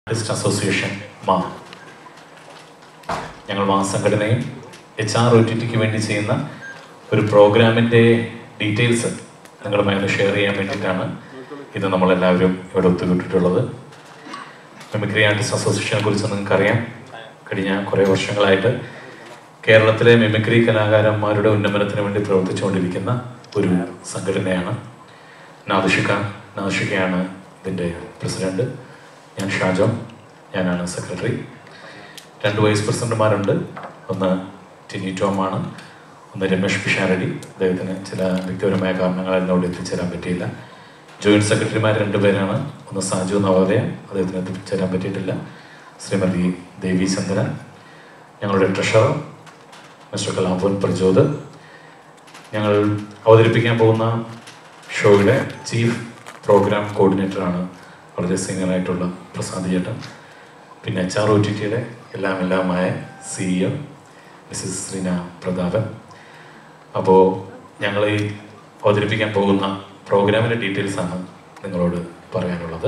Artist association മാ ഞങ്ങൾ മാ സംഘടനയും എച്ച് ആർ ഒ ടി ടിക്ക് വേണ്ടി ചെയ്യുന്ന ഒരു പ്രോഗ്രാമിൻ്റെ ഡീറ്റെയിൽസ് നിങ്ങളുമായി ഒന്ന് ഷെയർ ചെയ്യാൻ വേണ്ടിയിട്ടാണ് ഇത് നമ്മളെല്ലാവരും ഇവിടെ ഒത്തുകൂട്ടിയിട്ടുള്ളത് മിമിക്രി ആർട്ടിസ്റ്റ് അസോസിയേഷനെ കുറിച്ച് നിങ്ങൾക്കറിയാം കഴിഞ്ഞ കുറേ വർഷങ്ങളായിട്ട് കേരളത്തിലെ മിമിക്രി കലാകാരന്മാരുടെ ഉന്നമനത്തിന് വേണ്ടി പ്രവർത്തിച്ചുകൊണ്ടിരിക്കുന്ന ഒരു സംഘടനയാണ് നാദിഷിക നാദിഷികയാണ് ഇതിൻ്റെ പ്രസിഡന്റ് ഞാൻ ഷാജോ ഞാനാണ് സെക്രട്ടറി രണ്ട് വൈസ് പ്രസിഡന്റുമാരുണ്ട് ഒന്ന് ടിനി ടോമാണ് ഒന്ന് രമേഷ് പിഷാരടി അദ്ദേഹത്തിന് ചില വ്യക്തിപരമായ കാരണങ്ങളാൽ എന്നോട് എത്തിച്ചേരാൻ പറ്റിയില്ല ജോയിന്റ് സെക്രട്ടറിമാർ രണ്ടുപേരാണ് ഒന്ന് സാജു നവോദയ അദ്ദേഹത്തിന് എത്തിച്ചേരാൻ പറ്റിയിട്ടില്ല ശ്രീമതി ദേവി ചന്ദ്രൻ ഞങ്ങളുടെ ട്രഷറർ മിസ്റ്റർ കലാംപൂൻ പ്രചോദ് ഞങ്ങൾ അവതരിപ്പിക്കാൻ പോകുന്ന ഷോയുടെ ചീഫ് പ്രോഗ്രാം കോർഡിനേറ്ററാണ് വളരെ സീനിയറായിട്ടുള്ള പ്രസാദ് ചേട്ടൻ പിന്നെ എച്ച് ആർ ഒ ടി ടിയുടെ എല്ലാം എല്ലാമായ സിഇഒ മിസ്സിസ് ശ്രീന പ്രതാപൻ അപ്പോൾ ഞങ്ങൾ ഈ അവതരിപ്പിക്കാൻ പോകുന്ന പ്രോഗ്രാമിൻ്റെ ഡീറ്റെയിൽസ് ആണ് നിങ്ങളോട് പറയാനുള്ളത്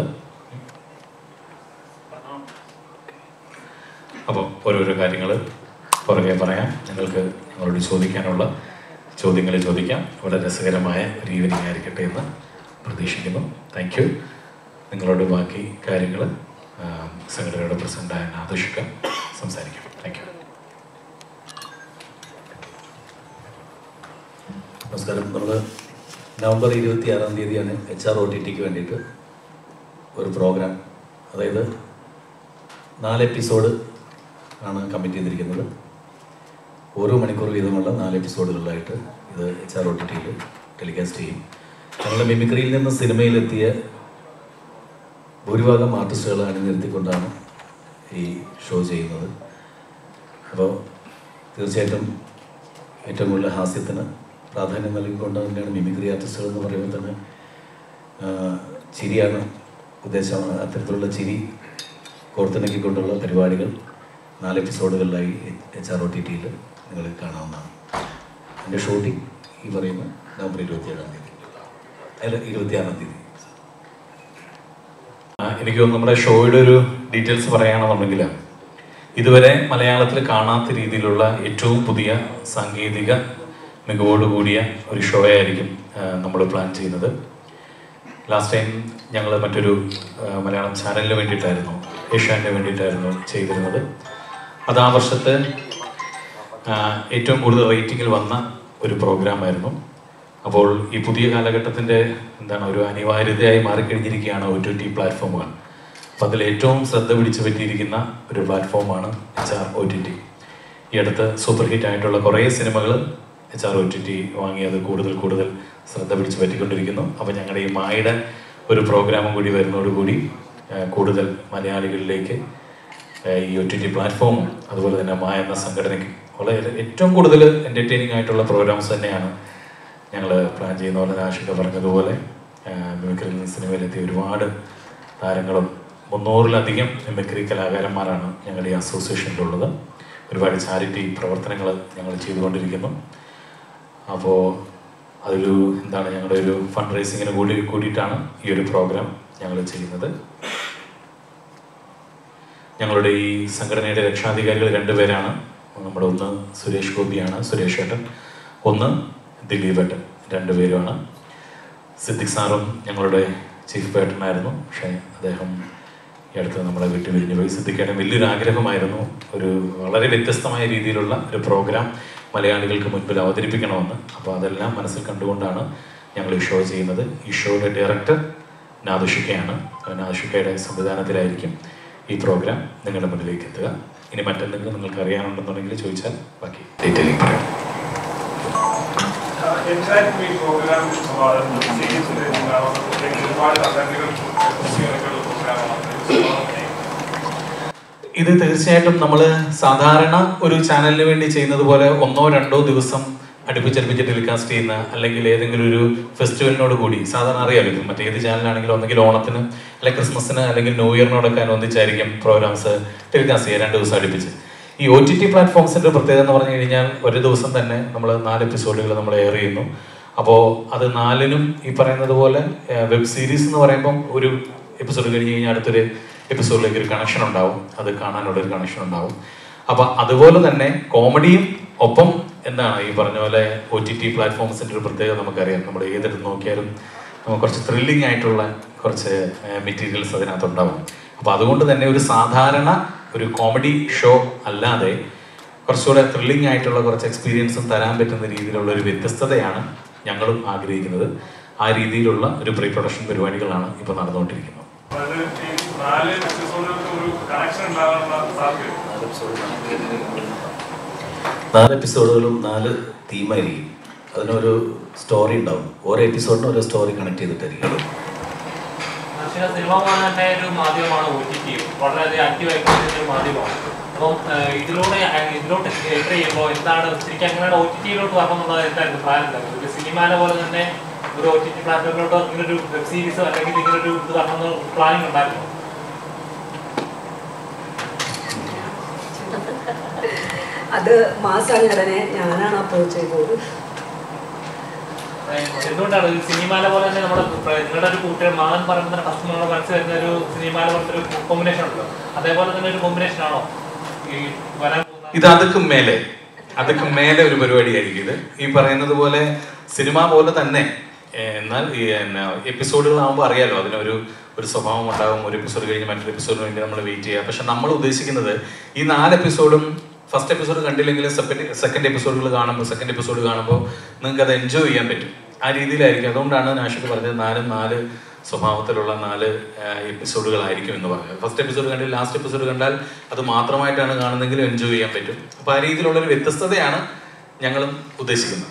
അപ്പോൾ ഓരോരോ കാര്യങ്ങൾ പുറകെ പറയാം നിങ്ങൾക്ക് ഞങ്ങളോട് ചോദിക്കാനുള്ള ചോദ്യങ്ങൾ ചോദിക്കാം വളരെ രസകരമായ ഒരു ഈവനിങ് ആയിരിക്കട്ടെ എന്ന് പ്രതീക്ഷിക്കുന്നു താങ്ക് യു നിങ്ങളോട് ബാക്കി കാര്യങ്ങൾ സംഘടനയുടെ പ്രസിഡന്റായ നാദുഷിക്ക സംസാരിക്കാം താങ്ക് യു നമസ്കാരം നമ്മൾ നവംബർ ഇരുപത്തി ആറാം തീയതിയാണ് എച്ച് ആർ ഒ ടി ടിക്ക് വേണ്ടിയിട്ട് ഒരു പ്രോഗ്രാം അതായത് നാല് എപ്പിസോഡ് ആണ് കമ്മിറ്റ് ചെയ്തിരിക്കുന്നത് ഓരോ മണിക്കൂർ വീതമുള്ള നാല് എപ്പിസോഡുകളിലായിട്ട് ഇത് എച്ച് ആർ ഒ ടി ടിയിൽ ടെലികാസ്റ്റ് ചെയ്യും ഞങ്ങളുടെ മിമിക്രിയിൽ നിന്ന് സിനിമയിലെത്തിയ ഭൂരിഭാഗം ആർട്ടിസ്റ്റുകളെ അണിനിരത്തിക്കൊണ്ടാണ് ഈ ഷോ ചെയ്യുന്നത് അപ്പോൾ തീർച്ചയായിട്ടും ഏറ്റവും കൂടുതൽ ഹാസ്യത്തിന് പ്രാധാന്യം നൽകിക്കൊണ്ട് തന്നെയാണ് മിമിക്രി ആർട്ടിസ്റ്റുകൾ എന്ന് പറയുമ്പോൾ തന്നെ ആ, ചിരിയാണ് ഉദ്ദേശം അത്തരത്തിലുള്ള ചിരി കോർത്തിണക്കിക്കൊണ്ടുള്ള പരിപാടികൾ നാല് എപ്പിസോഡുകളിലായി എച്ച് ആർ ഒ ടി ടിയിൽ നിങ്ങൾ കാണാവുന്നതാണ് എൻ്റെ ഷൂട്ടിംഗ് ഈ പറയുന്ന നവംബർ ഇരുപത്തിയേഴാം തീയതി അല്ല ഇരുപത്തിയാറാം തീയതി ആ, എനിക്ക് തോന്നുന്നു നമ്മുടെ ഷോയുടെ ഒരു ഡീറ്റെയിൽസ് പറയുകയാണെന്നുണ്ടെങ്കിൽ ഇതുവരെ മലയാളത്തിൽ കാണാത്ത രീതിയിലുള്ള ഏറ്റവും പുതിയ സാങ്കേതിക മികവോട് കൂടിയ ഒരു ഷോ ആയിരിക്കും നമ്മൾ പ്ലാൻ ചെയ്യുന്നത് ലാസ്റ്റ് ടൈം ഞങ്ങൾ മറ്റൊരു ആ, മലയാളം ചാനലിന് വേണ്ടിയിട്ടായിരുന്നു ഏഷ്യാനിന് വേണ്ടിയിട്ടായിരുന്നു ചെയ്തിരുന്നത് അത് ആ വർഷത്തെ ആ, ഏറ്റവും കൂടുതൽ റേറ്റിംഗിൽ വന്ന ഒരു പ്രോഗ്രാമായിരുന്നു അപ്പോൾ ഈ പുതിയ കാലഘട്ടത്തിൻ്റെ എന്താണ് ഒരു അനിവാര്യതയായി മാറിക്കഴിഞ്ഞിരിക്കുകയാണ് ഒ ടി ടി പ്ലാറ്റ്ഫോമുകൾ അപ്പോൾ അതിൽ ഏറ്റവും ശ്രദ്ധ പിടിച്ചു പറ്റിയിരിക്കുന്ന ഒരു പ്ലാറ്റ്ഫോമാണ് H R O T T ഈ അടുത്ത് സൂപ്പർ ഹിറ്റ് ആയിട്ടുള്ള കുറേ സിനിമകൾ H R O T T വാങ്ങി അത് കൂടുതൽ കൂടുതൽ ശ്രദ്ധ പിടിച്ചു പറ്റിക്കൊണ്ടിരിക്കുന്നു അപ്പോൾ ഞങ്ങളുടെ ഈ മായുടെ ഒരു പ്രോഗ്രാമും കൂടി വരുന്നതോടുകൂടി ആ, കൂടുതൽ മലയാളികളിലേക്ക് ആ, ഈ ഒ ടി ടി പ്ലാറ്റ്ഫോമും അതുപോലെ തന്നെ മായ എന്ന സംഘടനയ്ക്ക് വളരെ ഏറ്റവും കൂടുതൽ എൻ്റർടൈനിങ് ആയിട്ടുള്ള പ്രോഗ്രാംസ് തന്നെയാണ് ഞങ്ങൾ പ്ലാൻ ചെയ്യുന്ന പോലെ ആഷിക പറഞ്ഞതുപോലെ മിമിക്രിയിൽ നിന്ന് സിനിമയിലെത്തിയ ഒരുപാട് താരങ്ങളും മുന്നൂറിലധികം മിമിക്രി കലാകാരന്മാരാണ് ഞങ്ങളുടെ ഈ അസോസിയേഷനിലുള്ളത് ഒരുപാട് ചാരിറ്റി പ്രവർത്തനങ്ങൾ ഞങ്ങൾ ചെയ്തുകൊണ്ടിരിക്കുന്നു അപ്പോൾ അതൊരു എന്താണ് ഞങ്ങളുടെ ഒരു ഫണ്ട് റേസിങ്ങിന് കൂടി കൂടിയിട്ടാണ് ഈ ഒരു പ്രോഗ്രാം ഞങ്ങൾ ചെയ്യുന്നത് ഞങ്ങളുടെ ഈ സംഘടനയുടെ രക്ഷാധികാരികൾ രണ്ടുപേരാണ് നമ്മുടെ ഒന്ന് സുരേഷ് ഗോപിയാണ് സുരേഷ് ഏട്ടൻ ഒന്ന് ദിലീപ് ഏട്ടൻ രണ്ടുപേരുമാണ് സിദ്ദിഖ് സാറും ഞങ്ങളുടെ ചീഫ് പേട്ടനായിരുന്നു പക്ഷേ അദ്ദേഹം ഈ അടുത്ത് നമ്മളെ വിട്ടു പിരിഞ്ഞു പോയി സിദ്ദിഖ് ഏട്ടൻ വലിയൊരു ആഗ്രഹമായിരുന്നു ഒരു വളരെ വ്യത്യസ്തമായ രീതിയിലുള്ള ഒരു പ്രോഗ്രാം മലയാളികൾക്ക് മുൻപിൽ അവതരിപ്പിക്കണമെന്ന് അപ്പോൾ അതെല്ലാം മനസ്സിൽ കണ്ടുകൊണ്ടാണ് ഞങ്ങൾ ഈ ഷോ ചെയ്യുന്നത് ഈ ഷോയുടെ ഡയറക്ടർ നാദുഷിക്കയാണ് നാദുഷിക്കയുടെ സംവിധാനത്തിലായിരിക്കും ഈ പ്രോഗ്രാം നിങ്ങളുടെ മുന്നിലേക്ക് എത്തുക ഇനി മറ്റെന്തെങ്കിലും നിങ്ങൾക്ക് അറിയാനുണ്ടെന്നുണ്ടെങ്കിൽ ചോദിച്ചാൽ ബാക്കി ഡീറ്റെയിലിംഗ് പറയാം എന്തായിരുന്നു ഈ പ്രോഗ്രാം സീരീസിൽ ഒരുപാട് കണ്ടന്റുകൾ പ്രോഗ്രാമാണ് ഇത് തീർച്ചയായിട്ടും നമ്മൾ സാധാരണ ഒരു ചാനലിന് വേണ്ടി ചെയ്യുന്നത് പോലെ ഒന്നോ രണ്ടോ ദിവസം അടുപ്പിച്ചടുപ്പിച്ച് ടെലികാസ്റ്റ് ചെയ്യുന്ന അല്ലെങ്കിൽ ഏതെങ്കിലും ഒരു ഫെസ്റ്റിവലിനോട് കൂടി സാധാരണ അറിയാലോ ഇപ്പം മറ്റേത് ചാനലാണെങ്കിലും ഒന്നെങ്കിൽ ഓണത്തിന് അല്ലെങ്കിൽ ക്രിസ്മസിന് അല്ലെങ്കിൽ ന്യൂ ഇയറിനോടൊക്കെ അനുബന്ധിച്ചായിരിക്കും പ്രോഗ്രാംസ് ടെലികാസ്റ്റ് ചെയ്യുക രണ്ട് ദിവസം അടുപ്പിച്ച് ഈ ഒ ടി ടി പ്ലാറ്റ്ഫോംസിന്റെ പ്രത്യേകത എന്ന് പറഞ്ഞു കഴിഞ്ഞാൽ ഒരു ദിവസം തന്നെ നമ്മൾ നാല് എപ്പിസോഡുകൾ നമ്മൾ എയർ ചെയ്യുന്നു അപ്പോൾ അത് നാലിനും ഈ പറയുന്നത് പോലെ വെബ് സീരീസ് എന്ന് പറയുമ്പം ഒരു എപ്പിസോഡ് കഴിഞ്ഞ് കഴിഞ്ഞാൽ അടുത്തൊരു എപ്പിസോഡിലേക്ക് ഒരു കണക്ഷൻ ഉണ്ടാവും അത് കാണാനുള്ള ഒരു കണക്ഷൻ ഉണ്ടാവും അപ്പൊ അതുപോലെ തന്നെ കോമഡിയും ഒപ്പം എന്താണ് ഈ പറഞ്ഞ പോലെ ഒ ടി ടി പ്ലാറ്റ്ഫോംസിന്റെ ഒരു പ്രത്യേകത നമുക്കറിയാം നമ്മൾ ഏതെടുത്ത് നോക്കിയാലും നമുക്ക് കുറച്ച് ത്രില്ലിംഗ് ആയിട്ടുള്ള കുറച്ച് മെറ്റീരിയൽസ് അതിനകത്തുണ്ടാവും അപ്പൊ അതുകൊണ്ട് തന്നെ ഒരു സാധാരണ ഒരു കോമഡി ഷോ അല്ലാതെ കുറച്ചുകൂടെ ത്രില്ലിംഗ് ആയിട്ടുള്ള കുറച്ച് എക്സ്പീരിയൻസും തരാൻ പറ്റുന്ന രീതിയിലുള്ള ഒരു വ്യത്യസ്തതയാണ് ഞങ്ങളും ആഗ്രഹിക്കുന്നത് ആ രീതിയിലുള്ള ഒരു പ്രീ പ്രൊഡക്ഷൻ പരിപാടികളാണ് ഇപ്പോൾ നടന്നുകൊണ്ടിരിക്കുന്നത് അതായത് ഈ നാല് എപ്പിസോഡുകൾക്ക് ഒരു കണക്ഷൻ ഉണ്ടാകാനുള്ള സാധ്യത നാല് എപ്പിസോഡുകളും നാല് തീമായിരിക്കും അതിനൊരു സ്റ്റോറി ഉണ്ടാവും ഓരോ എപ്പിസോഡിനും ഓരോ സ്റ്റോറി കണക്ട് ചെയ്തിട്ടായിരിക്കും പക്ഷേ സിനിമ പോലെ തന്നെ ഒരു മാധ്യമമാണ് ഒ ടി ടി വളരെയധികം ആക്റ്റീവായിട്ടുള്ള ഒരു മാധ്യമമാണ് അപ്പം ഏഹ്, ഇതിലൂടെ അഹ് ഇതിലോട്ട് എൻട്രി ചെയ്യുമ്പോൾ എന്താണ് ശരിക്കും അങ്ങനെ ഒ ടി ടിയിലോട്ട് വരണമെന്നുള്ളത് എന്തായിരുന്നു പ്ലാൻ എന്തായിരുന്നു ഒരു സിനിമാനെ പോലെ തന്നെ ഒരു ഒ ടി ടി പ്ലാറ്റ്ഫോമിലോട്ട് ഇങ്ങനെ ഒരു വെബ് സീരീസോ അല്ലെങ്കിൽ ഇങ്ങനെ ഒരു ഇത് വരണമെന്ന് പ്ലാനിങ് ഉണ്ടായിരുന്നു അത് മാസംഘടനെ ഞാനാണ് അപ്രോച്ച് ചെയ്തത് എന്തുകൊണ്ടാണ് ഈ സിനിമാല പോലെ തന്നെ നമ്മുടെ പ്ര- നിങ്ങളുടെ ഒരു കൂട്ടുകാർ മകൻ പറയുമ്പോൾ തന്നെ ഫസ്റ്റ് നമ്മുടെ മനസ്സിൽ വരുന്ന ഒരു സിനിമാല പോലത്തെ ഒരു കോമ്പിനേഷൻ ഉണ്ടല്ലോ അതേപോലെ തന്നെ ഒരു കോമ്പിനേഷൻ ആണോ ഈ വരാൻ പോകുന്ന ഇത് അതൊക്കെ മേലെ അതൊക്കെ മേലെ ഒരു പരിപാടിയായിരിക്കും ഇത് ഈ പറയുന്നത് പോലെ സിനിമ പോലെ തന്നെ ഏഹ്, എന്നാൽ ഈ എപ്പിസോഡുകളാകുമ്പോൾ അറിയാലോ അതിനൊരു ഒരു സ്വഭാവം ഉണ്ടാകും ഒരു എപ്പിസോഡ് കഴിഞ്ഞ് മറ്റൊരു എപ്പിസോഡിന് വേണ്ടി നമ്മൾ വെയിറ്റ് ചെയ്യുക പക്ഷെ നമ്മൾ ഉദ്ദേശിക്കുന്നത് ഈ നാല് എപ്പിസോഡും ഫസ്റ്റ് എപ്പിസോഡ് കണ്ടില്ലെങ്കിൽ സെക്കൻഡ് സെക്കൻഡ് എപ്പിസോഡുകൾ കാണുമ്പോൾ സെക്കൻഡ് എപ്പിസോഡ് കാണുമ്പോൾ നിങ്ങൾക്ക് അത് എൻജോയ് ചെയ്യാൻ പറ്റും ആ രീതിയിലായിരിക്കും അതുകൊണ്ടാണ് നാഷിക്ക് പറഞ്ഞത് നാലും നാല് സ്വഭാവത്തിലുള്ള നാല് എപ്പിസോഡുകളായിരിക്കും എന്ന് പറഞ്ഞത് ഫസ്റ്റ് എപ്പിസോഡ് കണ്ടിൽ ലാസ്റ്റ് എപ്പിസോഡ് കണ്ടാൽ അത് മാത്രമായിട്ടാണ് കാണുന്നതെങ്കിൽ എൻജോയ് ചെയ്യാൻ പറ്റും അപ്പൊ ആ രീതിയിലുള്ള ഒരു വ്യത്യസ്തതയാണ് ഞങ്ങളും ഉദ്ദേശിക്കുന്നത്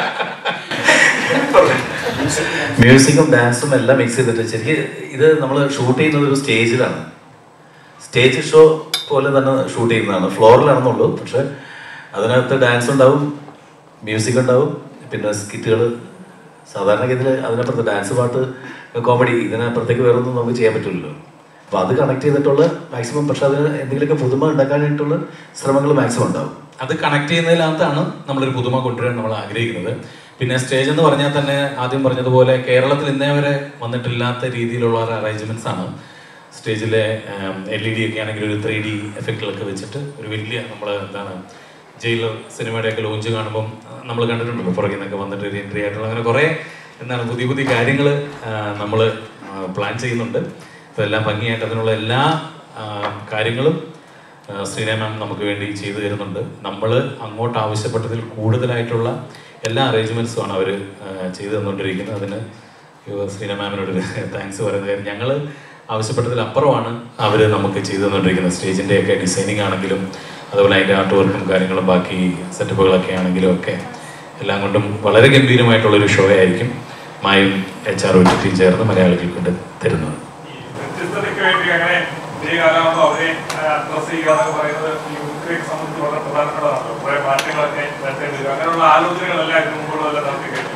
മ്യൂസിക്കും ഡാൻസും എല്ലാം മിക്സ് ചെയ്തിട്ട് ശരിക്കും ഇത് നമ്മൾ ഷൂട്ട് ചെയ്യുന്നത് ഒരു സ്റ്റേജിലാണ് സ്റ്റേജ് ഷോ പോലെ തന്നെ ഷൂട്ട് ചെയ്യുന്നതാണ് ഫ്ലോറിലാണെന്നുള്ളൂ പക്ഷെ അതിനകത്ത് ഡാൻസ് ഉണ്ടാവും മ്യൂസിക് ഉണ്ടാവും പിന്നെ സ്കിറ്റുകൾ സാധാരണഗതിയിൽ അതിനപ്പുറത്ത് ഡാൻസ് പാട്ട് കോമഡി ഇതിനപ്പുറത്തേക്ക് വേറെ ഒന്നും നമുക്ക് ചെയ്യാൻ പറ്റില്ലല്ലോ അപ്പോൾ അത് കണക്ട് ചെയ്തിട്ടുള്ള മാക്സിമം പക്ഷെ അതിന് എന്തെങ്കിലുമൊക്കെ പുതുമ ഉണ്ടാക്കാനായിട്ടുള്ള ശ്രമങ്ങൾ മാക്സിമം ഉണ്ടാവും അത് കണക്ട് ചെയ്യുന്നതിനകത്താണ് നമ്മളൊരു പുതുമ കൊണ്ടുവരാൻ നമ്മൾ ആഗ്രഹിക്കുന്നത് പിന്നെ സ്റ്റേജ് എന്ന് പറഞ്ഞാൽ തന്നെ ആദ്യം പറഞ്ഞതുപോലെ കേരളത്തിൽ ഇന്നേ വരെ വന്നിട്ടില്ലാത്ത രീതിയിലുള്ള ഒരു അറേഞ്ച്മെന്റ്സ് ആണ് സ്റ്റേജിലെ എൽ ഇ ഡി ഒക്കെ ആണെങ്കിൽ ഒരു ത്രീ ഡി എഫക്റ്റുകളൊക്കെ വെച്ചിട്ട് ഒരു വലിയ നമ്മൾ എന്താണ് ജയിലർ സിനിമയുടെയൊക്കെ ലോഞ്ച് കാണുമ്പം നമ്മൾ കണ്ടിട്ടുണ്ടല്ലോ പുറകിൽ നിന്നൊക്കെ വന്നിട്ട് ഒരു എൻട്രി ആയിട്ടുള്ള അങ്ങനെ കുറേ എന്താണ് പുതിയ പുതിയ കാര്യങ്ങൾ നമ്മൾ പ്ലാൻ ചെയ്യുന്നുണ്ട് അപ്പോൾ എല്ലാം ഭംഗിയായിട്ട് അതിനുള്ള എല്ലാ ആ, കാര്യങ്ങളും ആ, ശ്രീന മാം നമുക്ക് വേണ്ടി ചെയ്തു തരുന്നുണ്ട് നമ്മൾ അങ്ങോട്ട് ആവശ്യപ്പെട്ടതിൽ കൂടുതലായിട്ടുള്ള എല്ലാ അറേഞ്ച്മെൻറ്റ്സും ആണ് അവർ ചെയ്തു തന്നുകൊണ്ടിരിക്കുന്നത് അതിന് ശ്രീന മാമിനോട് താങ്ക്സ് പറയുന്നത് കാര്യം ഞങ്ങൾ ആവശ്യപ്പെട്ടതിൽ അപ്പുറമാണ് അവർ നമുക്ക് ചെയ്തു തന്നുകൊണ്ടിരിക്കുന്നത് സ്റ്റേജിൻ്റെ ഒക്കെ ഡിസൈനിങ് ആണെങ്കിലും അതുപോലെ അതിൻ്റെ ആർട്ട് വർക്കും കാര്യങ്ങളും ബാക്കി സെറ്റപ്പുകളൊക്കെ ആണെങ്കിലും ഒക്കെ എല്ലാം കൊണ്ടും വളരെ ഗംഭീരമായിട്ടുള്ളൊരു ഷോ ആയിരിക്കും മായും എച്ച് ആർ ഒ ടി ചേർന്ന് മലയാളികൾക്ക് കൊണ്ട് തരുന്നത് വ്യത്യസ്തതയ്ക്ക് വേണ്ടി അങ്ങനെ ഈ കാലമാകുമ്പോൾ അവരെ അഡ്രസ് ചെയ്യുക എന്നൊക്കെ പറയുന്നത് ഈ യുക്രൈനെ സംബന്ധിച്ച് വളരെ പ്രധാനപ്പെട്ടതാണ് കുറെ മാറ്റങ്ങളൊക്കെ വരുത്തേണ്ടി വരും അങ്ങനെയുള്ള ആലോചനകളെല്ലാം ഇതിനു മുമ്പുള്ളതെല്ലാം നമുക്ക് കേട്ടു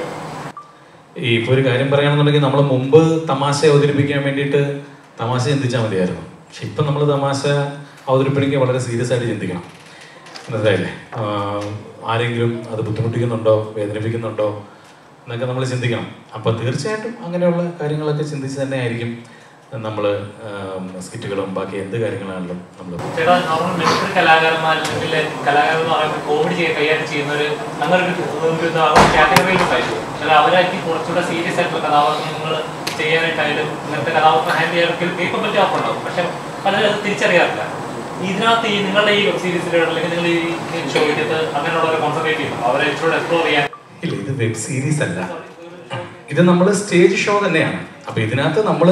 ഈ ഇപ്പോൾ ഒരു കാര്യം പറയുകയാണെന്നുണ്ടെങ്കിൽ നമ്മൾ മുമ്പ് തമാശ അവതരിപ്പിക്കാൻ വേണ്ടിയിട്ട് തമാശ ചിന്തിച്ചാൽ മതിയായിരുന്നു പക്ഷെ ഇപ്പം നമ്മൾ തമാശ അവതരിപ്പിക്കുക വളരെ സീരിയസ് ആയിട്ട് ചിന്തിക്കണം മനസ്സിലായില്ലേ ആഹ് ആരെങ്കിലും അത് ബുദ്ധിമുട്ടിക്കുന്നുണ്ടോ വേദനിപ്പിക്കുന്നുണ്ടോ എന്നൊക്കെ നമ്മൾ ചിന്തിക്കണം അപ്പോൾ തീർച്ചയായിട്ടും അങ്ങനെയുള്ള കാര്യങ്ങളൊക്കെ ചിന്തിച്ച് തന്നെ ആയിരിക്കും നമ്മൾ സ്കിറ്റുകളും ബാക്കി എന്ത് കാര്യങ്ങളാണെങ്കിലും നമ്മൾ ചേട്ടാ നോർമൽ മിമിക്രി കലാകാരന്മാർ അല്ലെങ്കിൽ കലാകാരൻ എന്ന് പറയുമ്പോൾ കോമഡി ചെയ്ത് കൈകാര്യം ചെയ്യുന്നവർ അങ്ങനെ ഒരു കാറ്റഗറിയിൽ ഉണ്ടായിരുന്നു പക്ഷേ അവരായിരിക്കും കുറച്ചുകൂടെ സീരിയസ് ആയിട്ടുള്ള കഥാപാത്രങ്ങൾ ചെയ്യാനായിട്ടായാലും ഇങ്ങനത്തെ കഥാപാത്രം ഹാൻഡിൽ ചെയ്യാൻ കേൾപ്പബിലിറ്റി ഒക്കെ ഉണ്ടാവും പക്ഷെ പലരും അത് തിരിച്ചറിയാറില്ല ഇതിനകത്ത് ഈ നിങ്ങളുടെ ഈ വെബ് സീരീസിലോ അല്ലെങ്കിൽ നിങ്ങൾ ഈ ഷോയ്ക്കകത്ത് അങ്ങനെയുള്ളവരെ കോൺസെൻട്രേറ്റ് ചെയ്യുന്നു അവരെ ഇച്ചിരി എക്സ്പ്ലോർ ചെയ്യാൻ ഇല്ല ഇത് വെബ് സീരീസ് അല്ല ഇത് നമ്മൾ സ്റ്റേജ് ഷോ തന്നെയാണ് അപ്പൊ ഇതിനകത്ത് നമ്മൾ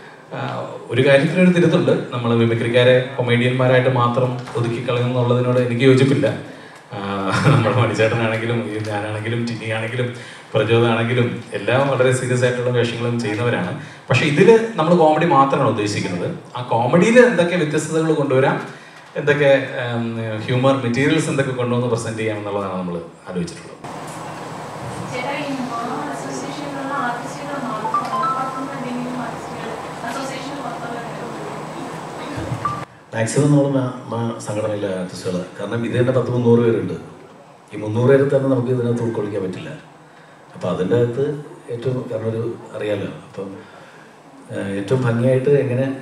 ഒരു കാര്യത്തിനൊരു തിരുത്തുണ്ട് നമ്മൾ മിമിക്രിക്കാരെ കൊമേഡിയന്മാരായിട്ട് മാത്രം ഒതുക്കി കളയുന്നുള്ളതിനോട് എനിക്ക് യോജിപ്പില്ല ആ, നമ്മുടെ മണിച്ചേട്ടനാണെങ്കിലും ഈ ഞാനാണെങ്കിലും ടിനി ആണെങ്കിലും പ്രചോദനാണെങ്കിലും എല്ലാം വളരെ സീരിയസ് ആയിട്ടുള്ള വേഷങ്ങളും ചെയ്യുന്നവരാണ് പക്ഷെ ഇതിൽ നമ്മൾ കോമഡി മാത്രമാണ് ഉദ്ദേശിക്കുന്നത് ആ കോമഡിയിൽ എന്തൊക്കെ വ്യത്യസ്തതകൾ കൊണ്ടുവരാം എന്തൊക്കെ ഹ്യൂമർ മെറ്റീരിയൽസ് എന്തൊക്കെ കൊണ്ടുവന്ന് പ്രസന്റ് ചെയ്യാം എന്നുള്ളതാണ് നമ്മൾ ആലോചിച്ചിട്ടുള്ളത് ചേട്ടാ ഈ മോണോ അസോസിയേഷനിലുള്ള ആർട്ടിസ്റ്റുകൾ മാത്രം എന്തെങ്കിലും ആർട്ടിസ്റ്റുകൾ അസോസിയേഷൻ മൊത്തം മാക്സിമം നമ്മൾ സംഘടനയിലെ ആർട്ടിസ്റ്റുകൾ കാരണം ഇത് തന്നെ പത്ത് മുന്നൂറ് പേരുണ്ട് ഈ മുന്നൂറ് പേരെ തന്നെ നമുക്ക് ഇതിനകത്ത് ഉൾക്കൊള്ളിക്കാൻ പറ്റില്ല അപ്പോൾ അതിൻ്റെ അകത്ത് ഏറ്റവും കാരണം ഒരു അറിയാലോ അപ്പം ഏഹ്, ഏറ്റവും ഭംഗിയായിട്ട് എങ്ങനെ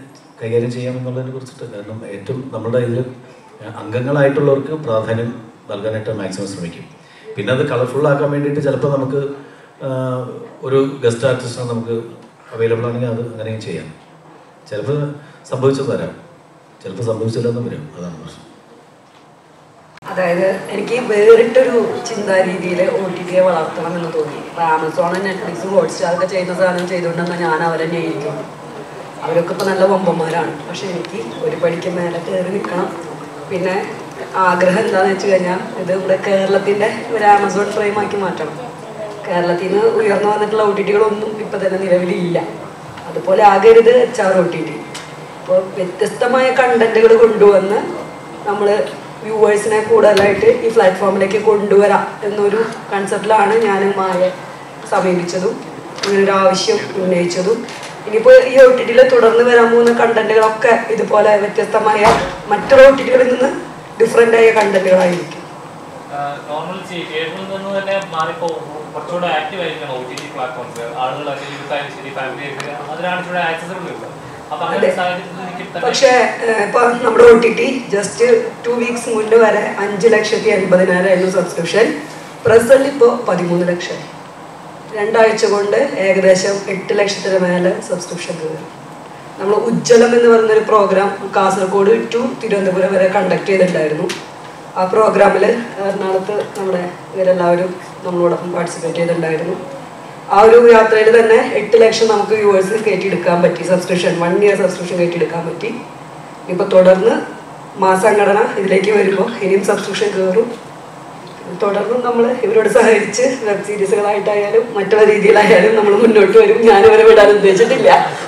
കൈകാര്യം ചെയ്യാമെന്നുള്ളതിനെ കുറിച്ചിട്ട് കാരണം ഏറ്റവും നമ്മുടെ ഇതിൽ അംഗങ്ങളായിട്ടുള്ളവർക്ക് പ്രാധാന്യം നൽകാനായിട്ട് മാക്സിമം ശ്രമിക്കും പിന്നെ അത് കളർഫുൾ ആക്കാൻ വേണ്ടിയിട്ട് ചിലപ്പോൾ നമുക്ക് ആ, ഒരു ഗസ്റ്റ് ആർട്ടിസ്റ്റിനെ നമുക്ക് അവൈലബിൾ ആണെങ്കിൽ അത് അങ്ങനെയും ചെയ്യാം ചിലപ്പോൾ സംഭവിച്ചത് വരാം ചിലപ്പോൾ സംഭവിച്ചില്ലെന്നും വരും അതാണ് പ്രശ്നം അതായത് എനിക്ക് വേറിട്ടൊരു ചിന്താ രീതിയിൽ ഒ ടി ടിയെ വളർത്തണം എന്ന് തോന്നി ഇപ്പൊ ആമസോൺ നെറ്റ്ഫ്ലിക്സും ഹോട്ട്സ്റ്റാർ ഒക്കെ ചെയ്യുന്ന സാധനം ചെയ്തുകൊണ്ടെന്ന് ഞാൻ അവരെ ന്യായിക്കുന്നു അവരൊക്കെ ഇപ്പൊ നല്ല വമ്പന്മാരാണ് പക്ഷെ എനിക്ക് ഒരു പടിക്ക് മേലെ കയറി നിൽക്കണം പിന്നെ ആഗ്രഹം എന്താന്ന് വെച്ച് കഴിഞ്ഞാൽ ഇത് ഇവിടെ കേരളത്തിന്റെ ഒരു ആമസോൺ ഫ്രെയിം ആക്കി മാറ്റണം കേരളത്തിൽ നിന്ന് ഉയർന്നു വന്നിട്ടുള്ള ഒ ടി ടികളൊന്നും ഇപ്പൊ തന്നെ നിലവിലില്ല അതുപോലെ ആകരുത് H R O T T അപ്പോൾ വ്യത്യസ്തമായ കണ്ടന്റുകൾ കൊണ്ടുവന്ന് നമ്മൾ വ്യൂവേഴ്സിനെ കൂടുതലായിട്ട് ഈ പ്ലാറ്റ്ഫോമിലേക്ക് കൊണ്ടുവരാം എന്നൊരു കൺസെപ്റ്റിലാണ് ഞാൻ മായ സമീപിച്ചതും ഇങ്ങനൊരു ആവശ്യം ഉന്നയിച്ചതും ഇനിയിപ്പോൾ ഈ ഒ ടി ടിയിൽ തുടർന്ന് വരാൻ പോകുന്ന കണ്ടന്റുകളൊക്കെ ഇതുപോലെ വ്യത്യസ്തമായ മറ്റൊരു ഒ ടി ടികളിൽ നിന്ന് ഡിഫറെൻ്റ് ആയ കണ്ടന്റുകളായിരിക്കും നോർമൽ തിയേറ്ററിൽ നിന്ന് തന്നെ മാറിപ്പോ കുറച്ചുകൂടെ ആക്റ്റീവ് ആയിരിക്കണം ഒ ടി ടി പ്ലാറ്റ്ഫോംസ് ആളുകളൊക്കെ യൂത്ത് ആയാലും ശരി ഫാമിലി ആയിട്ട് അതിനാണ് ഇച്ചിരി ആക്സസിബിൾ ഉള്ളത് അപ്പൊ അങ്ങനെ ഒരു സാഹചര്യത്തിൽ എനിക്ക് തന്നെ പക്ഷേ ഏഹ്, ഇപ്പൊ നമ്മുടെ O T T just two weeks മുന്നേ വരെ അഞ്ച് ലക്ഷത്തി അൻപതിനായിരമായിരുന്നു സബ്സ്ക്രിപ്ഷൻ പ്രസന്റ് ഇപ്പോൾ പതിമൂന്ന് ലക്ഷം രണ്ടാഴ്ച കൊണ്ട് ഏകദേശം എട്ട് ലക്ഷത്തിന് മേലെ സബ്സ്ക്രിപ്ഷൻ കയറി നമ്മൾ ഉജ്ജ്വലം എന്ന് പറയുന്നൊരു പ്രോഗ്രാം കാസർഗോഡ് ടു തിരുവനന്തപുരം വരെ കണ്ടക്ട് ചെയ്തിട്ടുണ്ടായിരുന്നു ആ പ്രോഗ്രാമിൽ എറണാകുളത്ത് നമ്മുടെ ഇവരെല്ലാവരും നമ്മളോടൊപ്പം പാർട്ടിസിപ്പേറ്റ് ചെയ്തിട്ടുണ്ടായിരുന്നു ആ ഒരു യാത്രയിൽ തന്നെ എട്ട് ലക്ഷം നമുക്ക് വ്യൂവേഴ്സ് കയറ്റിയെടുക്കാൻ പറ്റി സബ്സ്ക്രിപ്ഷൻ വൺ ഇയർ സബ്സ്ക്രിപ്ഷൻ കയറ്റിയെടുക്കാൻ പറ്റി ഇപ്പൊ തുടർന്ന് മാസംഘടന ഇതിലേക്ക് വരുമ്പോൾ ഇനിയും സബ്സ്ക്രിപ്ഷൻ കയറും തുടർന്നും നമ്മൾ ഇവരോട് സഹകരിച്ച് വെബ് സീരീസുകളായിട്ടായാലും മറ്റുള്ള രീതിയിലായാലും നമ്മൾ മുന്നോട്ട് വരും ഞാനിവരെ വിടാൻ ഉദ്ദേശിച്ചിട്ടില്ല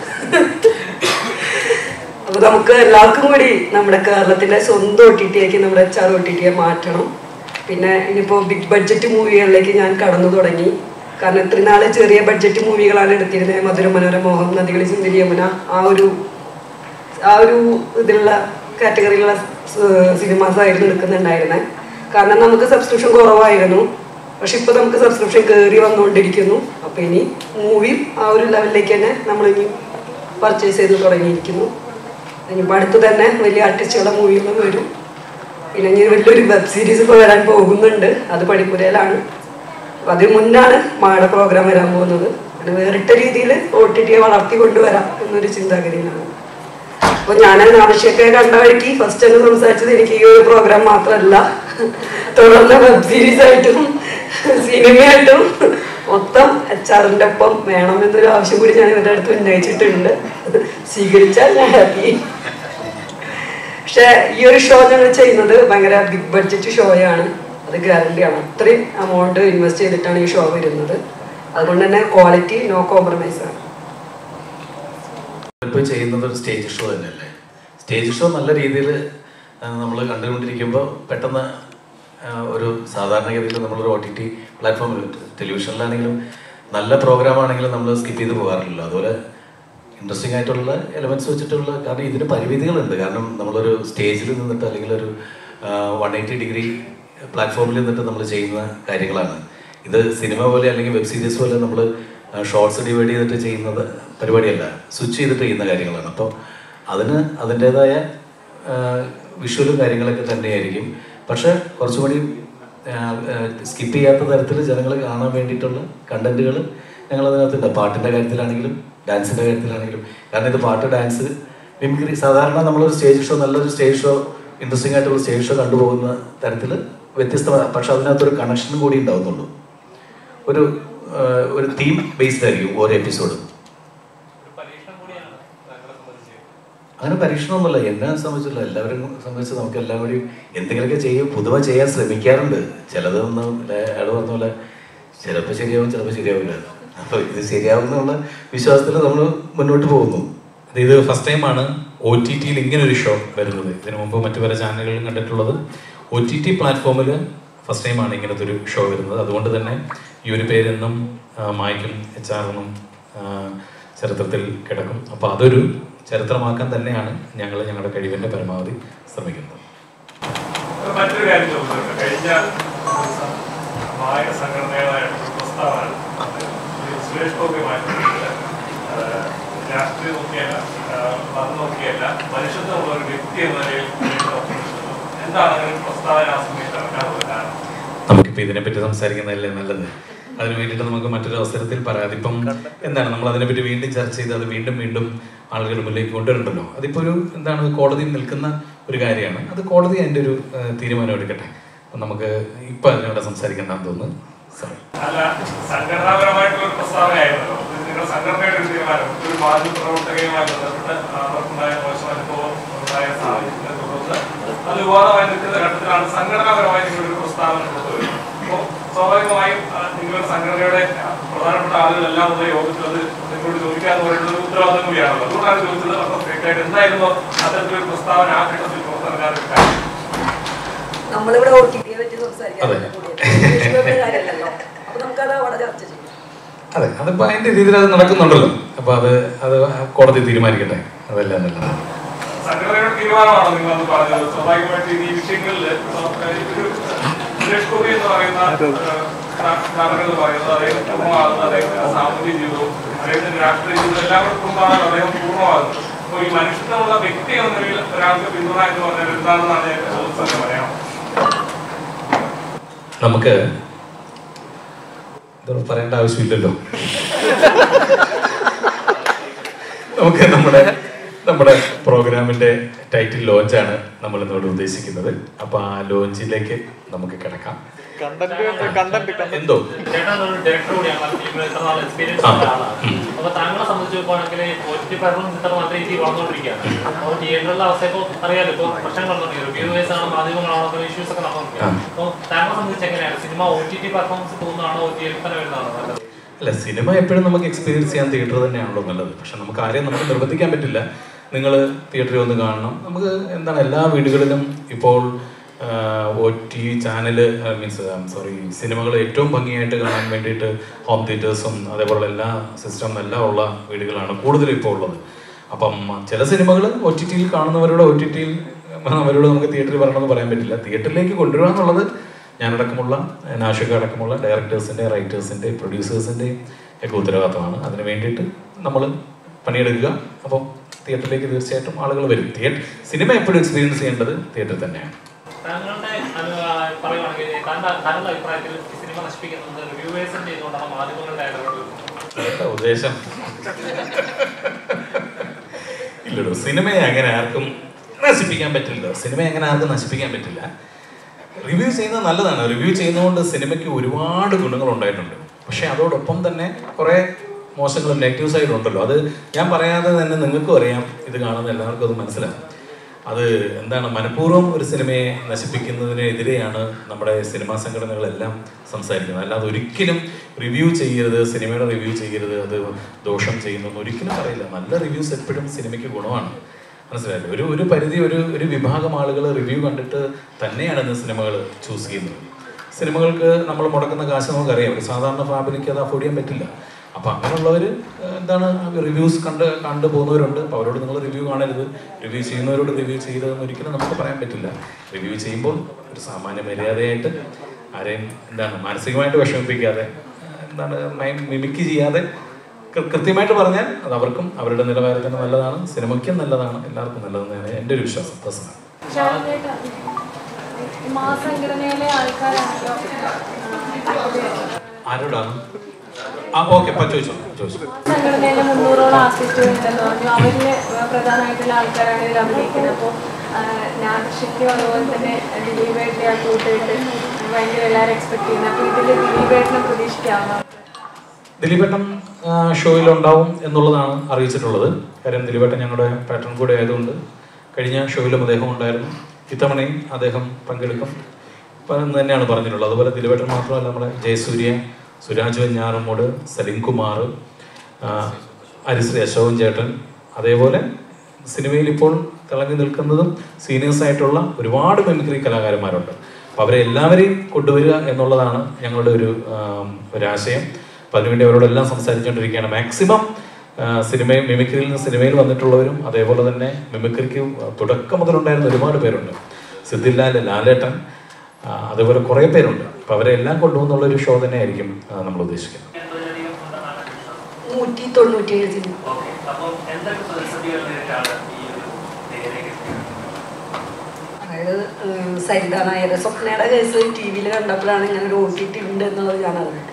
അപ്പൊ നമുക്ക് എല്ലാവർക്കും കൂടി നമ്മുടെ കേരളത്തിന്റെ സ്വന്തം ഒ ടി ടിയേക്ക് നമ്മുടെ എച്ച് ആർ ഒ ടി ടിയെ മാറ്റണം പിന്നെ ഇനിയിപ്പോ ബിഗ് ബഡ്ജറ്റ് മൂവികളിലേക്ക് ഞാൻ കടന്നു തുടങ്ങി കാരണം ഇത്രയും നാള് ചെറിയ ബഡ്ജറ്റ് മൂവികളാണ് എടുത്തിരുന്നത് മധുര മനോര മോഹം നദികളി സുന്ദരി യമുന ആ ഒരു ആ ഒരു ഇതിലുള്ള കാറ്റഗറിയിലുള്ള സിനിമാസ് ആയിരുന്നു എടുക്കുന്നുണ്ടായിരുന്നത് കാരണം നമുക്ക് സബ്സ്ക്രിപ്ഷൻ കുറവായിരുന്നു പക്ഷെ ഇപ്പൊ നമുക്ക് സബ്സ്ക്രിപ്ഷൻ കയറി വന്നുകൊണ്ടിരിക്കുന്നു അപ്പൊ ഇനി മൂവിയും ആ ഒരു ലെവലിലേക്ക് തന്നെ നമ്മൾ ഇനി പർച്ചേസ് ചെയ്ത് തുടങ്ങിയിരിക്കുന്നു ഇനിയിപ്പോൾ അടുത്ത് തന്നെ വലിയ ആർട്ടിസ്റ്റുകളുടെ മൂവികളും വരും പിന്നെ ഇനി വലിയൊരു വെബ് സീരീസ് ഇപ്പോൾ വരാൻ പോകുന്നുണ്ട് അത് പടിപ്പുരയിലാണ് അപ്പൊ അതിന് മുന്നാണ് മാട പ്രോഗ്രാം വരാൻ പോകുന്നത് അത് വേറിട്ട രീതിയിൽ ഒ ടി ടിയെ വളർത്തി കൊണ്ടുവരാം എന്നൊരു ചിന്താഗതിയിലാണ് അപ്പൊ ഞാൻ ആവശ്യമൊക്കെ കണ്ട വഴിക്ക് ഫസ്റ്റ് അങ്ങ് സംസാരിച്ചത് എനിക്ക് ഈ ഒരു പ്രോഗ്രാം മാത്രമല്ല തുടർന്ന് വെബ് സീരീസ് ആയിട്ടും സിനിമയായിട്ടും മൊത്തം എച്ച് ആറിന്റെ ഒപ്പം വേണം എന്നൊരു ആവശ്യം കൂടി ഞാൻ ഇവരുടെ അടുത്ത് ഉന്നയിച്ചിട്ടുണ്ട് സ്വീകരിച്ചാൽ ഞാൻ ഹാപ്പി പക്ഷെ ഈ ഒരു ഷോ ഞങ്ങൾ ചെയ്യുന്നത് ഭയങ്കര ബിഗ് ബഡ്ജറ്റ് ഷോയാണ് അത് ഗ്യാരണ്ടിയാണ് അത്രയും എമൗണ്ട് ഇൻവെസ്റ്റ് ചെയ്തിട്ടാണ് ഈ ഷോ വരുന്നത് അതുകൊണ്ട് തന്നെ ക്വാളിറ്റി നോ കോംപ്രമൈസ് ആണ് ഇപ്പോൾ ചെയ്യുന്നത് ഒരു സ്റ്റേജ് ഷോ തന്നെയല്ലേ സ്റ്റേജ് ഷോ നല്ല രീതിയിൽ നമ്മൾ കണ്ടുകൊണ്ടിരിക്കുമ്പോൾ പെട്ടെന്ന് ആ, ഒരു സാധാരണഗതിയിൽ നമ്മളൊരു ഒ ടി ടി പ്ലാറ്റ്ഫോമിൽ ടെലിവിഷനിലാണെങ്കിലും നല്ല പ്രോഗ്രാം ആണെങ്കിലും നമ്മൾ സ്കിപ്പ് ചെയ്ത് പോകാറില്ലല്ലോ അതുപോലെ ഇൻട്രസ്റ്റിംഗ് ആയിട്ടുള്ള എലമെന്റ്സ് വെച്ചിട്ടുള്ള കാരണം ഇതിന് പരിമിതികളുണ്ട് കാരണം നമ്മളൊരു സ്റ്റേജിൽ നിന്നിട്ട് അല്ലെങ്കിൽ ഒരു വൺ എയ്റ്റി ഡിഗ്രി പ്ലാറ്റ്ഫോമിൽ നിന്നിട്ട് നമ്മൾ ചെയ്യുന്ന കാര്യങ്ങളാണ് ഇത് സിനിമ പോലെ അല്ലെങ്കിൽ വെബ് സീരീസ് പോലെ നമ്മൾ ഷോർട്സ് ഡിവൈഡ് ചെയ്തിട്ട് ചെയ്യുന്നത് പരിപാടിയല്ല സ്വിച്ച് ചെയ്തിട്ട് ചെയ്യുന്ന കാര്യങ്ങളാണ് അപ്പോൾ അതിന് അതിൻ്റെതായ വിഷ്വലും കാര്യങ്ങളൊക്കെ തന്നെയായിരിക്കും പക്ഷെ കുറച്ചുകൂടി സ്കിപ്പ് ചെയ്യാത്ത തരത്തിൽ ജനങ്ങൾ കാണാൻ വേണ്ടിയിട്ടുള്ള കണ്ടന്റുകൾ ഞങ്ങൾ അതിനകത്തുണ്ട് പാട്ടിൻ്റെ കാര്യത്തിലാണെങ്കിലും ഡാൻസിൻ്റെ കാര്യത്തിലാണെങ്കിലും കാരണം ഇത് പാട്ട് ഡാൻസ് മിമിക്രി സാധാരണ നമ്മളൊരു സ്റ്റേജ് ഷോ നല്ലൊരു സ്റ്റേജ് ഷോ ഇൻട്രസ്റ്റിംഗ് ആയിട്ടുള്ള സ്റ്റേജ് ഷോ കണ്ടുപോകുന്ന തരത്തിൽ വ്യത്യസ്തമായ പക്ഷെ അതിനകത്തൊരു കണക്ഷനും കൂടി ഉണ്ടാവുന്നുള്ളൂ ഒരു ആ, ഒരു തീം ബേസ്ഡ് ആയിരിക്കും ഓരോ എപ്പിസോഡും ഒരു പരീക്ഷണം കൂടിയാണ് താങ്കളെ സംബന്ധിച്ച് അങ്ങനെ പരീക്ഷണമൊന്നുമല്ല എന്നെ സംബന്ധിച്ചില്ല എല്ലാവരും സംബന്ധിച്ച് നമുക്ക് എല്ലാം കൂടി എന്തെങ്കിലുമൊക്കെ ചെയ്യും പുതുമ ചെയ്യാൻ ശ്രമിക്കാറുണ്ട് ചിലതൊന്നും അയാൾ പറഞ്ഞ പോലെ ചിലപ്പോൾ ശരിയാവും ചിലപ്പോൾ ശരിയാവില്ല അപ്പോൾ ഇത് ശരിയാവുന്നുള്ള വിശ്വാസത്തിൽ നമ്മൾ മുന്നോട്ട് പോകുന്നു അത് ഇത് ഫസ്റ്റ് ടൈമാണ് ഒ ടി ടിയിൽ ഇങ്ങനെ ഒരു ഷോ വരുന്നത് ഇതിനു മുമ്പ് മറ്റു പല ചാനലുകളിലും കണ്ടിട്ടുള്ളത് ഒ ടി ടി പ്ലാറ്റ്ഫോമിൽ ഫസ്റ്റ് ടൈമാണ് ഇങ്ങനത്തെ ഒരു ഷോ വരുന്നത് അതുകൊണ്ട് തന്നെ ഈ ഒരു പേരെന്നും ആ, മായ്ക്കും എച്ച് ആറിനും ചരിത്രത്തിൽ കിടക്കും അപ്പോൾ അതൊരു ചരിത്രമാക്കാൻ തന്നെയാണ് ഞങ്ങൾ ഞങ്ങളുടെ കഴിവിൻ്റെ പരമാവധി ശ്രമിക്കുന്നത് മറ്റൊരു കാര്യം ചോദിച്ചിട്ടുണ്ട് കഴിഞ്ഞ ദിവസം മായ സംഘടനകളായിട്ടുള്ള പ്രസ്താവന ഈ സുരേഷ് ഗോപിയുമായിട്ട് രാഷ്ട്രീയം നോക്കിയല്ല ആ, മതം നോക്കിയല്ല മനുഷ്യത്വമുള്ള ഒരു വ്യക്തി എന്ന നിലയിൽ ഇതിനെ നോക്കുന്നത്. എന്താണ് അങ്ങനെ ഒരു പ്രസ്താവന ആ സമയത്ത് ഇറക്കാനുള്ള കാരണം നമുക്കിപ്പോൾ ഇതിനെപ്പറ്റി സംസാരിക്കുന്നതല്ലേ നല്ലത് അതിന് വേണ്ടിയിട്ട് നമുക്ക് മറ്റൊരു അവസരത്തിൽ പറയാം അതിപ്പം എന്താണ് നമ്മൾ അതിനെപ്പറ്റി വീണ്ടും ചർച്ച ചെയ്ത് അത് വീണ്ടും വീണ്ടും ആളുകളുടെ മുന്നിലേക്ക് കൊണ്ടുവരണ്ടല്ലോ അതിപ്പോൾ ഒരു എന്താണ് കോടതിയിൽ നിൽക്കുന്ന ഒരു കാര്യമാണ് അത് കോടതി അതിൻ്റെ ഒരു ആ, തീരുമാനം എടുക്കട്ടെ അപ്പം നമുക്ക് ഇപ്പം അതിനോട് സംസാരിക്കേണ്ടെന്ന് തോന്നുന്നു സോറി അല്ല സംഘടനാപരമായിട്ടുള്ള ഒരു പ്രസ്താവനയായിരുന്നല്ലോ ഇത് നിങ്ങളുടെ സംഘടനയുടെ ഒരു തീരുമാനം ഒരു മാധ്യമ പ്രവർത്തകയുമായി ബന്ധപ്പെട്ട് അവർക്കുണ്ടായ മോശം അനുഭവം ഉണ്ടായ സാഹചര്യത്തെ തുടർന്ന് അത് വിവാദമായി നിൽക്കുന്ന ഘട്ടത്തിലാണ് സംഘടനാപരമായി നിങ്ങളൊരു പ്രസ്താവന കൊണ്ടുവരുന്നത് അപ്പോൾ സ്വാഭാവികമായും ആ, നിങ്ങളുടെ സംഘടനയുടെ പ്രധാനപ്പെട്ട ആളുകളെല്ലാം ഉള്ള യോഗത്തിൽ അത് നിങ്ങളോട് ചോദിക്കാന്ന് പറയുന്നത് ഒരു ഉത്തരവാദിത്വം കൂടിയാണല്ലോ അതുകൊണ്ടാണ് ചോദിച്ചത് അപ്പോൾ സ്ട്രിക്റ്റായിട്ട് എന്തായിരുന്നു അത്തരത്തിലൊരു പ്രസ്താവന ആ ഘട്ടത്തിൽ പുറത്തിറങ്ങാനൊരു കാര്യം നമ്മളിവിടെ ഒ ടി പിയെ പറ്റി സംസാരിക്കാൻ അതെ. കൂടിയ കാര്യമല്ലല്ലോ അപ്പൊ നമുക്കത് അവിടെ ചർച്ച ചെയ്യും അതെ അതിപ്പോൾ അതിൻ്റെ രീതിയിൽ അത് നടക്കുന്നുണ്ടല്ലോ അപ്പോൾ അത് അത് കോടതി തീരുമാനിക്കട്ടെ അതല്ല നല്ലതാണ് സംഘടനയുടെ തീരുമാനമാണോ നിങ്ങൾ അന്ന് പറഞ്ഞത് സ്വാഭാവികമായിട്ട് ഈ വിഷയങ്ങളിൽ ഒരു സുരേഷ് ഗോപി എന്ന് പറയുന്ന നാടകം എന്ന് പറയുന്നത് അദ്ദേഹം പൂർണ്ണമാകുന്നത് അദ്ദേഹത്തിന്റെ സാമൂഹ്യ ജീവിതവും അദ്ദേഹത്തിന്റെ രാഷ്ട്രീയ ജീവിതവും എല്ലാം കൂടെ കുടുംബമാണ് അദ്ദേഹം പൂർണ്ണമാകുന്നത് അപ്പോൾ ഈ മനുഷ്യത്വമുള്ള വ്യക്തി എന്ന നിലയിൽ ഒരാൾക്ക് പിന്തുണ എന്ന് പറഞ്ഞാൽ എന്താണെന്നാണ് ഞാൻ ചോദിച്ചത് പറയാം നമുക്ക് ഇതൊന്നും പറയേണ്ട ആവശ്യമില്ലല്ലോ നമുക്ക് നമ്മുടെ നമ്മുടെ പ്രോഗ്രാമിന്റെ ടൈറ്റിൽ ലോഞ്ചാണ് നമ്മൾ ഇന്നോട് ഉദ്ദേശിക്കുന്നത് അപ്പൊ ആ ലോഞ്ചിലേക്ക് നമുക്ക് കിടക്കാം എന്തോ ചേട്ടൻ ഒരു ഡയറക്ടർ കൂടിയാണ് ഫിലിമിൽ ഇത്ര നാൾ എക്സ്പീരിയൻസ് ആ. ഉള്ള ആളാണ് ഉം. അപ്പൊ താങ്കളെ സംബന്ധിച്ച് നോക്കുകയാണെങ്കിൽ ഒറ്റ പലരും ഇത്ര നല്ല രീതിയിൽ വളർന്നുകൊണ്ടിരിക്കുകയാണ് അപ്പോൾ തിയേറ്ററിലെ അവസ്ഥ ഇപ്പോൾ അറിയാലോ ഇപ്പോൾ പ്രശ്നങ്ങൾ നടന്നുകൊണ്ടിരിക്കും റിവ്യൂവേഴ്സ് ആണോ മാധ്യമങ്ങളാണോ ഇഷ്യൂസ് ഒക്കെ നടന്നുകൊണ്ടിരിക്കും ആ. അപ്പോൾ താങ്കളെ സംബന്ധിച്ച് എങ്ങനെയാണ് cinema O T T performance തോന്നുന്നതാണോ ഒ ടി തന്നെ വരുന്നതാണോ നല്ലത് അല്ല സിനിമ എപ്പോഴും നമുക്ക് എക്സ്പീരിയൻസ് ചെയ്യാൻ തിയേറ്റർ തന്നെയാണല്ലോ നല്ലത് പക്ഷെ നമുക്ക് ആരെയും നമുക്ക് നിർബന്ധിക്കാൻ പറ്റില്ല നിങ്ങൾ തിയേറ്ററിൽ വന്ന് കാണണം നമുക്ക് എന്താണ് എല്ലാ വീടുകളിലും ഇപ്പോൾ O T channel means sorry സിനിമകൾ ഏറ്റവും ഭംഗിയായിട്ട് കാണാൻ വേണ്ടിയിട്ട് ഹോം തിയേറ്റേഴ്സും അതേപോലെ എല്ലാ സിസ്റ്റം എല്ലാം ഉള്ള വീടുകളാണ് കൂടുതലും ഇപ്പോൾ ഉള്ളത് അപ്പം ചില സിനിമകൾ ഒ ടി ടിയിൽ കാണുന്നവരോട് ഒ ടി ടിയിൽ അവരോട് നമുക്ക് തിയേറ്ററിൽ വരണമെന്ന് പറയാൻ പറ്റില്ല തിയേറ്ററിലേക്ക് കൊണ്ടുവരിക എന്നുള്ളത് ഞാനടക്കമുള്ള നാഷിക അടക്കമുള്ള ഡയറക്ടേഴ്സിൻ്റെ റൈറ്റേഴ്സിൻ്റെ പ്രൊഡ്യൂസേഴ്സിൻ്റെയും ഒക്കെ ഉത്തരവാദിത്തമാണ് അതിന് വേണ്ടിയിട്ട് നമ്മൾ പണിയെടുക്കുക അപ്പം തിയേറ്ററിലേക്ക് തീർച്ചയായിട്ടും ആളുകൾ വരും തിയേറ്റർ സിനിമ എപ്പോഴും എക്സ്പീരിയൻസ് ചെയ്യേണ്ടത് തിയേറ്ററിൽ തന്നെയാണ് താങ്കളുടെ അനു- ആ, പറയുവാണെങ്കിൽ താങ്കളുടെ താങ്കളുടെ അഭിപ്രായത്തിൽ ഈ സിനിമ നശിപ്പിക്കുന്നത് റിവ്യൂവേഴ്സിന്റെ ഇതുകൊണ്ടാണ് മാധ്യമങ്ങളുടെ ഇടപെടൽ എന്താ ഉദ്ദേശം ഇല്ലടോ സിനിമയെ അങ്ങനെ ആർക്കും നശിപ്പിക്കാൻ പറ്റില്ലല്ലോ സിനിമയെ അങ്ങനെ ആർക്കും നശിപ്പിക്കാൻ പറ്റില്ല റിവ്യൂ ചെയ്യുന്നത് നല്ലതാണ് റിവ്യൂ ചെയ്യുന്നതുകൊണ്ട് സിനിമയ്ക്ക് ഒരുപാട് ഗുണങ്ങൾ ഉണ്ടായിട്ടുണ്ട് പക്ഷെ അതോടൊപ്പം തന്നെ കുറേ മോശങ്ങളും നെഗറ്റീവ് സൈഡും ഉണ്ടല്ലോ അത് ഞാൻ പറയാതെ തന്നെ നിങ്ങൾക്കും അറിയാം ഇത് കാണുന്ന എല്ലാവർക്കും അത് മനസ്സിലാവും അത് എന്താണ് മനഃപൂർവ്വം ഒരു സിനിമയെ നശിപ്പിക്കുന്നതിനെതിരെയാണ് നമ്മുടെ സിനിമാ സംഘടനകളെല്ലാം സംസാരിക്കുന്നത് അല്ലാതെ ഒരിക്കലും റിവ്യൂ ചെയ്യരുത് സിനിമയുടെ റിവ്യൂ ചെയ്യരുത് അത് ദോഷം ചെയ്യുന്നു എന്ന് ഒരിക്കലും പറയില്ല നല്ല റിവ്യൂസ് എപ്പോഴും സിനിമയ്ക്ക് ഗുണമാണ് മനസ്സിലായില്ലേ ഒരു ഒരു പരിധി ഒരു ഒരു വിഭാഗം ആളുകൾ റിവ്യൂ കണ്ടിട്ട് തന്നെയാണ് ഇന്ന് സിനിമകൾ ചൂസ് ചെയ്യുന്നത് സിനിമകൾക്ക് നമ്മൾ മുടക്കുന്ന കാശ് നമുക്കറിയാം ഒരു സാധാരണ ഫാമിലിക്ക് അത് അഫോർഡ് ചെയ്യാൻ പറ്റില്ല അപ്പം അങ്ങനെയുള്ളവർ എന്താണ് റിവ്യൂസ് കണ്ട് കണ്ടു പോകുന്നവരുണ്ട് അപ്പോൾ അവരോട് നിങ്ങൾ റിവ്യൂ കാണരുത് റിവ്യൂ ചെയ്യുന്നവരോട് റിവ്യൂ ചെയ്തതെന്ന് ഒരിക്കലും നമുക്ക് പറയാൻ പറ്റില്ല റിവ്യൂ ചെയ്യുമ്പോൾ ഒരു സാമാന്യ മര്യാദയായിട്ട് ആരെയും എന്താണ് മാനസികമായിട്ട് വിഷമിപ്പിക്കാതെ എന്താണ് മിമിക്ക് ചെയ്യാതെ കൃ- കൃത്യമായിട്ട് പറഞ്ഞാൽ അത് അവർക്കും അവരുടെ നിലവാരത്തിന് നല്ലതാണ് സിനിമയ്ക്കും നല്ലതാണ് എല്ലാവർക്കും നല്ലതെന്നാണ് എൻ്റെ ഒരു വിശ്വാസം പേഴ്സണൽ ഷാനിലേട്ടാ, ഈ മാസംഘടനയിലെ ആൾക്കാരാണല്ലോ ആരോടാണ് ആ ഓക്കെ ഇപ്പം ചോദിച്ചോ ചോദിച്ചു സംഘടനയിലെ മുന്നൂറോളം ആർട്ടിസ്റ്റുകൾ ഉണ്ടെന്ന് പറഞ്ഞു അവരില് പ്രധാനമായിട്ടുള്ള ആൾക്കാരാണ് ഇതിൽ അഭിനയിക്കുന്നത് അപ്പോൾ നാദൃശ്യക്കും അതുപോലെ തന്നെ ദിലീപേട്ടയെ ആ കൂട്ടിയിട്ട് ഭയങ്കര എല്ലാവരും എക്സ്പെക്ട് ചെയ്യുന്നത് അപ്പോൾ ഇതിൽ ദിലീപേട്ടനെ പ്രതീക്ഷിക്കാവുന്ന ദിലീപേട്ടൻ ഷോയിൽ ഉണ്ടാവും എന്നുള്ളതാണ് അറിയിച്ചിട്ടുള്ളത് കാര്യം ദിലീപേട്ടൻ ഞങ്ങളുടെ പാറ്റേൺ കൂടെ ആയതുകൊണ്ട് കഴിഞ്ഞ ഷോയിലും അദ്ദേഹം ഉണ്ടായിരുന്നു ഇത്തവണയും അദ്ദേഹം പങ്കെടുക്കും ഇപ്പം എന്ന് തന്നെയാണ് പറഞ്ഞിട്ടുള്ളത് അതുപോലെ ദിലീപേട്ടൻ മാത്രമല്ല നമ്മുടെ ജയസൂര്യ സുരാജ് വെഞ്ഞാറമ്മൂട് സലിം കുമാർ ആ, ഹരിശ്രീ അശോകൻ ചേട്ടൻ അതേപോലെ സിനിമയിൽ ഇപ്പോൾ തിളങ്ങി നിൽക്കുന്നതും സീനിയേഴ്സ് ആയിട്ടുള്ള ഒരുപാട് മെമിക്രി കലാകാരന്മാരുണ്ട് അപ്പോൾ അവരെ എല്ലാവരെയും കൊണ്ടുവരിക എന്നുള്ളതാണ് ഞങ്ങളുടെ ഒരു ആം, ഒരാശയം അപ്പം അതിനുവേണ്ടി അവരോടെല്ലാം സംസാരിച്ചുകൊണ്ടിരിക്കുകയാണ് മാക്സിമം സിനിമയിൽ മിമിക്രിയിൽ നിന്ന് സിനിമയിൽ വന്നിട്ടുള്ളവരും അതേപോലെ തന്നെ മിമിക്രിക്ക് തുടക്കം മുതലുണ്ടായിരുന്ന ഒരുപാട് പേരുണ്ട് സിദ്ധില്ലാൽ ലാലേട്ടൻ ആ, അതേപോലെ കുറേ പേരുണ്ട് അപ്പോൾ അവരെ എല്ലാം കൊണ്ടുപോകുന്നുള്ള ഒരു ഷോ തന്നെയായിരിക്കും ആ, നമ്മൾ ഉദ്ദേശിക്കുന്നത് നൂറ്റി തൊണ്ണൂറ്റിയേഴ് സിനിമ ഓക്കെ അപ്പം എന്തൊക്കെ പ്രതിസന്ധികൾ നേരിട്ടാണ് ഈ ഒരു നിലയിലേക്ക് എത്തിയത് അതായത് ഏഹ്, സരിത നായരുടെ സ്വപ്നയുടെ കേസ് ടി വിയിൽ കണ്ടപ്പോഴാണ് ഇങ്ങനെ ഒരു ഒ ടി ടി ഉണ്ട് എന്നുള്ളത് ഞാൻ അറിഞ്ഞത്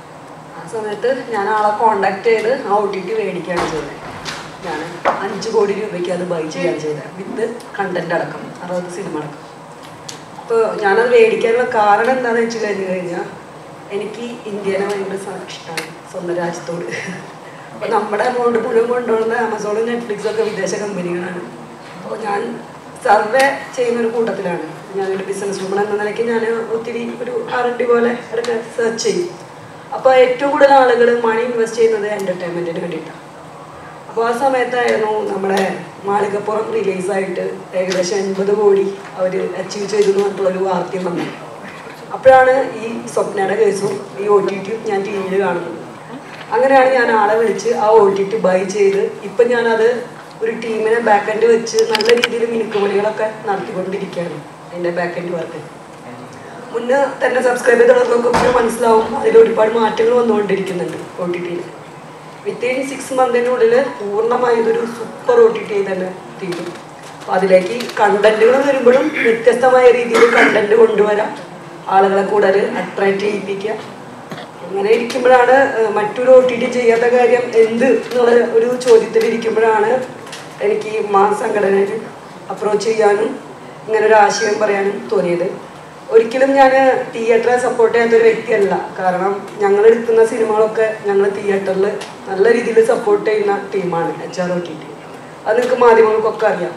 ആ സമയത്ത് ഞാൻ ആളെ കോണ്ടാക്ട് ചെയ്ത് ആ ഒ ടി ടി മേടിക്കുകയാണ് ചെയ്തത് ഞാൻ അഞ്ച് കോടി രൂപയ്ക്ക് അത് ബൈ ചെയ്യാൻ ചെയ്തത് വിത്ത് കണ്ടന്റ് അടക്കം അറുപത് സിനിമ അടക്കം അപ്പോൾ ഞാനത് മേടിക്കാനുള്ള കാരണം എന്താണെന്ന് വെച്ച് കഴിഞ്ഞ് കഴിഞ്ഞാൽ എനിക്ക് ഇന്ത്യനെ ഭയങ്കര സ- ഇഷ്ടമാണ് സ്വന്തം രാജ്യത്തോട് അപ്പോൾ നമ്മുടെ എമൗണ്ട് മുഴുവൻ കൊണ്ടുപോകുന്ന ആമസോണും നെറ്റ്ഫ്ലിക്സും ഒക്കെ വിദേശ കമ്പനികളാണ് അപ്പോൾ ഞാൻ സർവേ ചെയ്യുന്ന ഒരു കൂട്ടത്തിലാണ് ഞാനൊരു ബിസിനസ് വുമൺ എന്ന നിലയ്ക്ക് ഞാൻ ഒത്തിരി ഒരു ആർ എൻ ഡി പോലെ ഇടയ്ക്ക് സെർച്ച് ചെയ്യും അപ്പോൾ ഏറ്റവും കൂടുതൽ ആളുകൾ മണി ഇൻവെസ്റ്റ് ചെയ്യുന്നത് എൻ്റർടൈൻമെൻറ്റിന് വേണ്ടിയിട്ടാണ് അപ്പോൾ ആ സമയത്തായിരുന്നു നമ്മുടെ മാളികപ്പുറം റിലീസായിട്ട് ഏകദേശം എൺപത് കോടി അവർ അച്ചീവ് ചെയ്തു എന്ന് പറഞ്ഞിട്ടുള്ളൊരു വാർത്തയും വന്നത് അപ്പോഴാണ് ഈ സ്വപ്നയുടെ കേസും ഈ ഒ ടി ടിയും ഞാൻ ടി വിയിൽ കാണുന്നത് അങ്ങനെയാണ് ഞാൻ ആളെ വിളിച്ച് ആ ഒ ടി ടി ബൈ ചെയ്ത് ഇപ്പം ഞാനത് ഒരു ടീമിനെ ബാക്ക് എൻഡ് വെച്ച് നല്ല രീതിയിൽ മിനുക്കുപണികളൊക്കെ നടത്തിക്കൊണ്ടിരിക്കുകയാണ് അതിൻ്റെ ബാക്ക് എൻഡ് വർക്ക് മുന്നേ തന്നെ സബ്സ്ക്രൈബ് ചെയ്തവർക്കൊക്കെ മനസ്സിലാവും അതിൽ ഒരുപാട് മാറ്റങ്ങൾ വന്നുകൊണ്ടിരിക്കുന്നുണ്ട് ഒ ടി ടിയിൽ വിത്തിൻ സിക്സ് മന്തിനുള്ളിൽ പൂർണ്ണമായി ഇതൊരു സൂപ്പർ ഒ ടി ടി ആയി തന്നെ തീരും അപ്പോൾ അതിലേക്ക് കണ്ടന്റുകൾ വരുമ്പോഴും വ്യത്യസ്തമായ രീതിയിൽ കണ്ടന്റ് കൊണ്ടുവരാം ആളുകളെ കൂടുതൽ അട്രാക്റ്റ് ചെയ്യിപ്പിക്കുക അങ്ങനെ ഇരിക്കുമ്പോഴാണ് ഏഹ്, മറ്റൊരു ഒ ടി ടി ചെയ്യാത്ത കാര്യം എന്ത് എന്നുള്ള ഒരു ചോദ്യത്തിൽ ഇരിക്കുമ്പോഴാണ് എനിക്ക് മാ സംഘടനയിൽ അപ്രോച്ച് ചെയ്യാനും ഇങ്ങനെ ഒരു ആശയം പറയാനും തോന്നിയത് ഒരിക്കലും ഞാൻ തിയേറ്ററെ സപ്പോർട്ട് ചെയ്യാത്ത ഒരു വ്യക്തിയല്ല കാരണം ഞങ്ങൾ എടുക്കുന്ന സിനിമകളൊക്കെ ഞങ്ങൾ തിയേറ്ററിൽ നല്ല രീതിയിൽ സപ്പോർട്ട് ചെയ്യുന്ന ടീമാണ് H R O T T അത് നിങ്ങൾക്ക് മാധ്യമങ്ങൾക്കൊക്കെ അറിയാം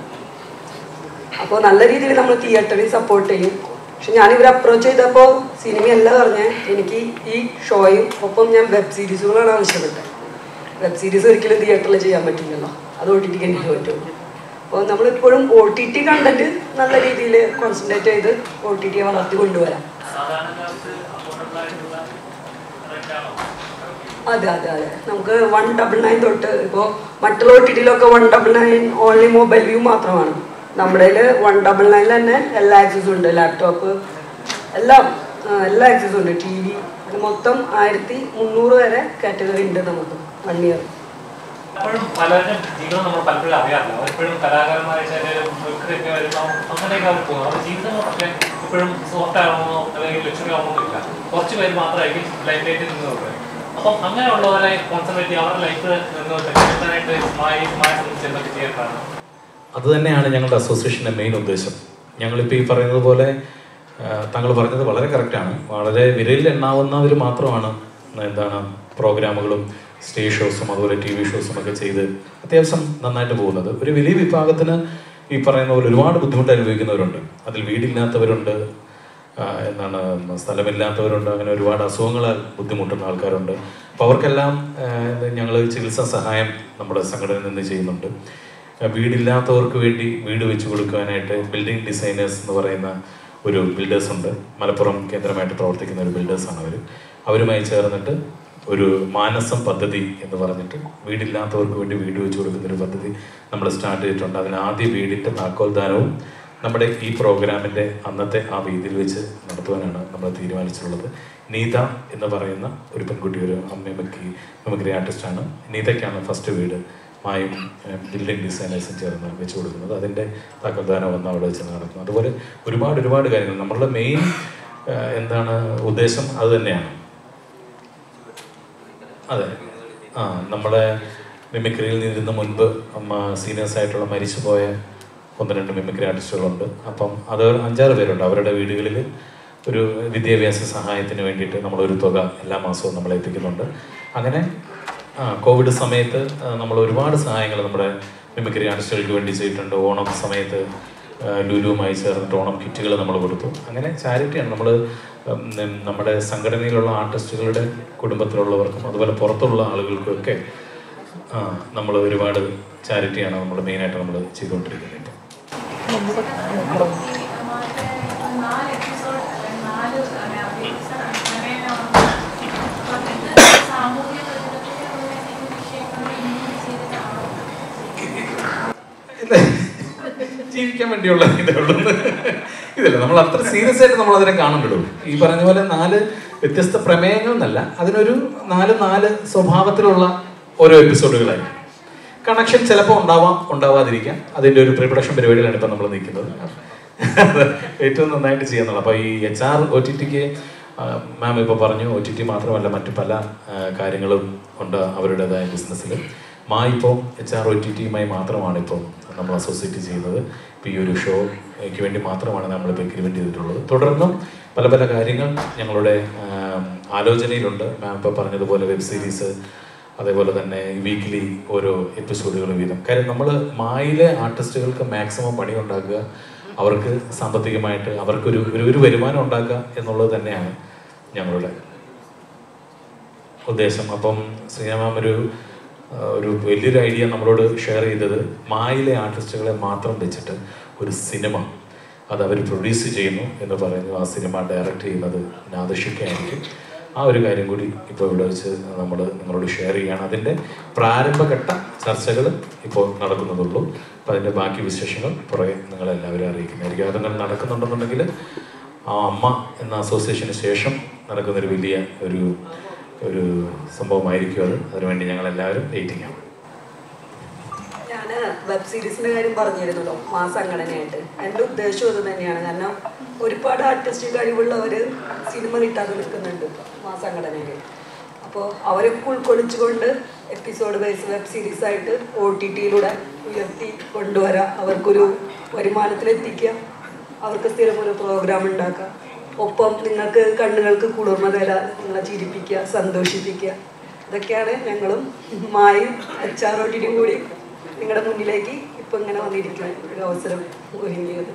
അപ്പോൾ നല്ല രീതിയിൽ നമ്മൾ തിയേറ്ററിൽ സപ്പോർട്ട് ചെയ്യും പക്ഷെ ഞാൻ ഇവരെ അപ്രോച്ച് ചെയ്തപ്പോൾ സിനിമയല്ല പറഞ്ഞ് എനിക്ക് ഈ ഷോയും ഒപ്പം ഞാൻ വെബ് സീരീസുകളാണ് ആവശ്യപ്പെട്ടത് വെബ് സീരീസ് ഒരിക്കലും തിയേറ്ററിൽ ചെയ്യാൻ പറ്റില്ലല്ലോ അത് ഒ ടി ടിക്ക് എനിക്ക് പറ്റുള്ളൂ അപ്പോൾ നമ്മളിപ്പോഴും ഒ ടി ടി കണ്ടന്റ് നല്ല രീതിയിൽ കോൺസെൻട്രേറ്റ് ചെയ്ത് ഒ ടി ടിയെ വളർത്തി കൊണ്ടുവരാം സാധാരണക്കാർക്ക് അഫോർഡബിൾ ആയിട്ടുള്ള റേറ്റാണോ അതെ അതെ അതെ നമുക്ക് വൺ ഡബിൾ നയൻ തൊട്ട് ഇപ്പോൾ മറ്റുള്ള ഒ ടി ടിയിലൊക്കെ one double nine only mobile view മാത്രമാണ് നമ്മുടെ വൺ ഡബിൾ നയനിൽ തന്നെ എല്ലാ ആക്സസും ഉണ്ട് ലാപ്ടോപ്പ് എല്ലാം ആ, എല്ലാ ആക്സസും ഉണ്ട് ടി വി മൊത്തം ആയിരത്തി മുന്നൂറ് വരെ കാറ്റഗറി ഉണ്ട് നമുക്ക് വൺ ഇയർ അപ്പോഴും പലരും ജീവിതം നമ്മൾ പലപ്പോഴും അറിയാറില്ല അവരെപ്പോഴും കലാകാരന്മാരായിട്ട് ഒക്കെ വരുമ്പോൾ അങ്ങനെയൊക്കെ അവർ പോകും അവരുടെ ജീവിതം പക്ഷേ ഇപ്പോഴും സോഫ്റ്റ് ആവണമെന്നോ അല്ലെങ്കിൽ ലക്ഷറി ആവണമെന്നോ ഇല്ല കുറച്ച് പേര് മാത്രമായിരിക്കും ലൈഫ് ലൈറ്റിൽ നിന്നത് അപ്പം അങ്ങനെയുള്ളവരെ കോൺസെൻട്രേറ്റ് ചെയ്യുക അവരുടെ ലൈഫ് നിന്ന് തെറ്റാനായിട്ട് മായ മായ സംബന്ധിച്ച് എന്തൊക്കെ ചെയ്യാനാണ് അത് തന്നെയാണ് ഞങ്ങളുടെ അസോസിയേഷൻ്റെ മെയിൻ ഉദ്ദേശം ഞങ്ങളിപ്പോൾ ഈ പറയുന്നത് പോലെ ആ, താങ്കൾ പറഞ്ഞത് വളരെ കറക്റ്റാണ് വളരെ വിരലിൽ എണ്ണാവുന്നവർ മാത്രമാണ് എന്താണ് പ്രോഗ്രാമുകളും സ്റ്റേജ് ഷോസും അതുപോലെ ടി വി ഷോസും ഒക്കെ ചെയ്ത് അത്യാവശ്യം നന്നായിട്ട് പോകുന്നത് ഒരു വലിയ വിഭാഗത്തിന് ഈ പറയുന്ന പോലെ ഒരുപാട് ബുദ്ധിമുട്ട് അനുഭവിക്കുന്നവരുണ്ട് അതിൽ വീടില്ലാത്തവരുണ്ട് ആ, എന്താണ് സ്ഥലമില്ലാത്തവരുണ്ട് അങ്ങനെ ഒരുപാട് അസുഖങ്ങളാൽ ബുദ്ധിമുട്ടുന്ന ആൾക്കാരുണ്ട് അപ്പോൾ അവർക്കെല്ലാം ഞങ്ങൾ ചികിത്സാ സഹായം നമ്മുടെ സംഘടനയിൽ നിന്ന് ചെയ്യുന്നുണ്ട് ആ, വീടില്ലാത്തവർക്ക് വേണ്ടി വീട് വെച്ച് കൊടുക്കുവാനായിട്ട് ബിൽഡിംഗ് ഡിസൈനേഴ്സ് എന്ന് പറയുന്ന ഒരു ബിൽഡേഴ്സ് ഉണ്ട് മലപ്പുറം കേന്ദ്രമായിട്ട് പ്രവർത്തിക്കുന്ന ഒരു ബിൽഡേഴ്സാണ് അവർ അവരുമായി ചേർന്നിട്ട് ഒരു മാനസം പദ്ധതി എന്ന് പറഞ്ഞിട്ട് വീടില്ലാത്തവർക്ക് വേണ്ടി വീട് വെച്ച് കൊടുക്കുന്ന ഒരു പദ്ധതി നമ്മൾ സ്റ്റാർട്ട് ചെയ്തിട്ടുണ്ട് അതിന് ആദ്യ വീടിൻ്റെ താക്കോൽദാനവും നമ്മുടെ ഈ പ്രോഗ്രാമിൻ്റെ അന്നത്തെ ആ വേദിയിൽ വെച്ച് നടത്തുവാനാണ് നമ്മൾ തീരുമാനിച്ചിട്ടുള്ളത് നീത എന്ന് പറയുന്ന ഒരു പെൺകുട്ടി ഒരു അമ്മയമ്മക്ക് മിമിക്രി ആർട്ടിസ്റ്റാണ് നീതയ്ക്കാണ് ഫസ്റ്റ് വീട് മായും ബിൽഡിംഗ് ഡിസൈനേഴ്സും ചേർന്ന് വെച്ച് കൊടുക്കുന്നത് അതിൻ്റെ താക്കോൽദാനം വന്ന് അവിടെ വെച്ച് നടക്കും അതുപോലെ ഒരുപാട് ഒരുപാട് കാര്യങ്ങൾ നമ്മളുടെ മെയിൻ എന്താണ് ഉദ്ദേശം അത് തന്നെയാണ് അതെ ആ നമ്മുടെ മിമിക്രിയിൽ നിന്നിരുന്ന മുൻപ് അമ്മ സീനിയേഴ്സ് ആയിട്ടുള്ള മരിച്ചുപോയ ഒന്ന് രണ്ട് മിമിക്രി ആർട്ടിസ്റ്റുകളുണ്ട് അപ്പം അത് അഞ്ചാറ് പേരുണ്ട് അവരുടെ വീടുകളിൽ ഒരു വിദ്യാഭ്യാസ സഹായത്തിന് വേണ്ടിയിട്ട് നമ്മളൊരു തുക എല്ലാ മാസവും നമ്മൾ എത്തിക്കുന്നുണ്ട് അങ്ങനെ ആ കോവിഡ് സമയത്ത് ആ, നമ്മൾ ഒരുപാട് സഹായങ്ങൾ നമ്മുടെ മിമിക്രി ആർട്ടിസ്റ്റുകൾക്ക് വേണ്ടി ചെയ്തിട്ടുണ്ട് ഓണം സമയത്ത് ആ, ലുലുവുമായി ചേർന്നിട്ട് ഓണം കിറ്റുകൾ നമ്മൾ കൊടുത്തു അങ്ങനെ ചാരിറ്റിയാണ് നമ്മൾ നമ്മുടെ സംഘടനയിലുള്ള ആർട്ടിസ്റ്റുകളുടെ കുടുംബത്തിലുള്ളവർക്കും അതുപോലെ പുറത്തുള്ള ആളുകൾക്കും ഒക്കെ ആ, നമ്മൾ ഒരുപാട് ചാരിറ്റിയാണ് നമ്മൾ മെയിനായിട്ട് നമ്മൾ ചെയ്തുകൊണ്ടിരിക്കുന്നത് ഇപ്പം നാല് എപ്പിസോഡ് നാല് സാമൂഹ്യ പ്രതിബദ്ധതയുള്ള എന്തെങ്കിലും വിഷയങ്ങൾ ഇൻക്ലൂഡ് ചെയ്തിട്ടാണോ ഇല്ല. ജീവിക്കാൻ വേണ്ടിയുള്ള ഇതേ ഉള്ളൂ ഇതല്ല നമ്മൾ അത്ര സീരിയസ് ആയിട്ട് നമ്മൾ അതിനെ കാണുന്നുള്ളൂ ഈ പറഞ്ഞ പോലെ നാല് വ്യത്യസ്ത പ്രമേയങ്ങൾ എന്നല്ല അതിനൊരു നാല് നാല് സ്വഭാവത്തിലുള്ള ഓരോ എപ്പിസോഡുകളായി കണക്ഷൻ ചിലപ്പോൾ ഉണ്ടാവാം ഉണ്ടാവാതിരിക്കാം അതിൻ്റെ ഒരു പ്രീ പ്രൊഡക്ഷൻ പരിപാടിയിലാണ് ഇപ്പം നമ്മൾ നിൽക്കുന്നത് അത് ഏറ്റവും നന്നായിട്ട് ചെയ്യുന്നുള്ളൂ അപ്പോൾ ഈ എച്ച് ആർ ഒ ടി ടിക്ക് മാം ഇപ്പോൾ പറഞ്ഞു ഒ ടി ടി മാത്രമല്ല മറ്റു പല ആ, കാര്യങ്ങളും ഉണ്ട് അവരുടേതായ ബിസിനസ്സിൽ മാ ഇപ്പോൾ എച്ച് ആർ ഒ ടി ടിയുമായി മാത്രമാണ് ഇപ്പോൾ നമ്മൾ അസോസിയേറ്റ് ചെയ്യുന്നത് ഇപ്പോൾ ഈ ഒരു ഷോയ്ക്ക് വേണ്ടി മാത്രമാണ് നമ്മളിപ്പോൾ എഗ്രിമെൻ്റ് ചെയ്തിട്ടുള്ളത് തുടർന്നും പല പല കാര്യങ്ങൾ ഞങ്ങളുടെ ആ, ആലോചനയിലുണ്ട് മാം ഇപ്പോൾ പറഞ്ഞതുപോലെ വെബ് സീരീസ് അതേപോലെ തന്നെ വീക്കിലി ഓരോ എപ്പിസോഡുകൾ വീതം കാര്യം നമ്മൾ മായിലെ ആർട്ടിസ്റ്റുകൾക്ക് മാക്സിമം പണി ഉണ്ടാക്കുക അവർക്ക് സാമ്പത്തികമായിട്ട് അവർക്കൊരു ഒരു ഒരു വരുമാനം ഉണ്ടാക്കുക എന്നുള്ളത് തന്നെയാണ് ഞങ്ങളുടെ ഉദ്ദേശം അപ്പം ശ്രീരാമാം ഒരു ആ, ഒരു വലിയൊരു ഐഡിയ നമ്മളോട് ഷെയർ ചെയ്തത് മായിലെ ആർട്ടിസ്റ്റുകളെ മാത്രം വെച്ചിട്ട് ഒരു സിനിമ അത് അവർ പ്രൊഡ്യൂസ് ചെയ്യുന്നു എന്ന് പറയുന്നു ആ സിനിമ ഡയറക്റ്റ് ചെയ്യുന്നത് നാദഷിക്കായിരിക്കും ആ ഒരു കാര്യം കൂടി ഇപ്പോൾ ഇവിടെ വെച്ച് നമ്മൾ നിങ്ങളോട് ഷെയർ ചെയ്യുകയാണ് അതിൻ്റെ പ്രാരംഭഘട്ട ചർച്ചകൾ ഇപ്പോൾ നടക്കുന്നതുള്ളൂ അപ്പോൾ അതിൻ്റെ ബാക്കി വിശേഷങ്ങൾ പുറകെ നിങ്ങളെല്ലാവരും അറിയിക്കുന്നതായിരിക്കും അതങ്ങനെ നടക്കുന്നുണ്ടെന്നുണ്ടെങ്കിൽ ആ അമ്മ എന്ന അസോസിയേഷന് ശേഷം നടക്കുന്നൊരു വലിയ ഒരു ഒരു സംഭവമായിരിക്കും അത് അതിനുവേണ്ടി ഞങ്ങൾ എല്ലാവരും വെയിറ്റിംഗ് ആണ് ഞാൻ വെബ് സീരീസിന്റെ കാര്യം പറഞ്ഞിരുന്നല്ലോ മാ സംഘടനയായിട്ട് എൻ്റെ ഉദ്ദേശം അത് തന്നെയാണ് കാരണം ഒരുപാട് ആർട്ടിസ്റ്റ് കഴിവുള്ളവർ സിനിമ കിട്ടാതെ നിൽക്കുന്നുണ്ട് മാ സംഘടനയിൽ അപ്പോൾ അവരൊക്കെ ഉൾക്കൊള്ളിച്ചുകൊണ്ട് എപ്പിസോഡ് വൈസ് വെബ് സീരീസ് ആയിട്ട് ഒ ടി ടിയിലൂടെ ഉയർത്തി കൊണ്ടുവരാം അവർക്കൊരു വരുമാനത്തിലെത്തിക്കുക അവർക്ക് സ്ഥിരം ഒരു പ്രോഗ്രാം ഉണ്ടാക്കുക ഒപ്പം നിങ്ങൾക്ക് കണ്ണുകൾക്ക് കുളിർമ തരാൻ നിങ്ങളെ ചിരിപ്പിക്കുക സന്തോഷിപ്പിക്കുക ഇതൊക്കെയാണ് ഞങ്ങളും മായും എച്ച് ആർ ഒ ടിയും കൂടി നിങ്ങളുടെ മുന്നിലേക്ക് ഇപ്പം ഇങ്ങനെ വന്നിരിക്കാൻ ഒരു അവസരം ഒരുങ്ങിയത്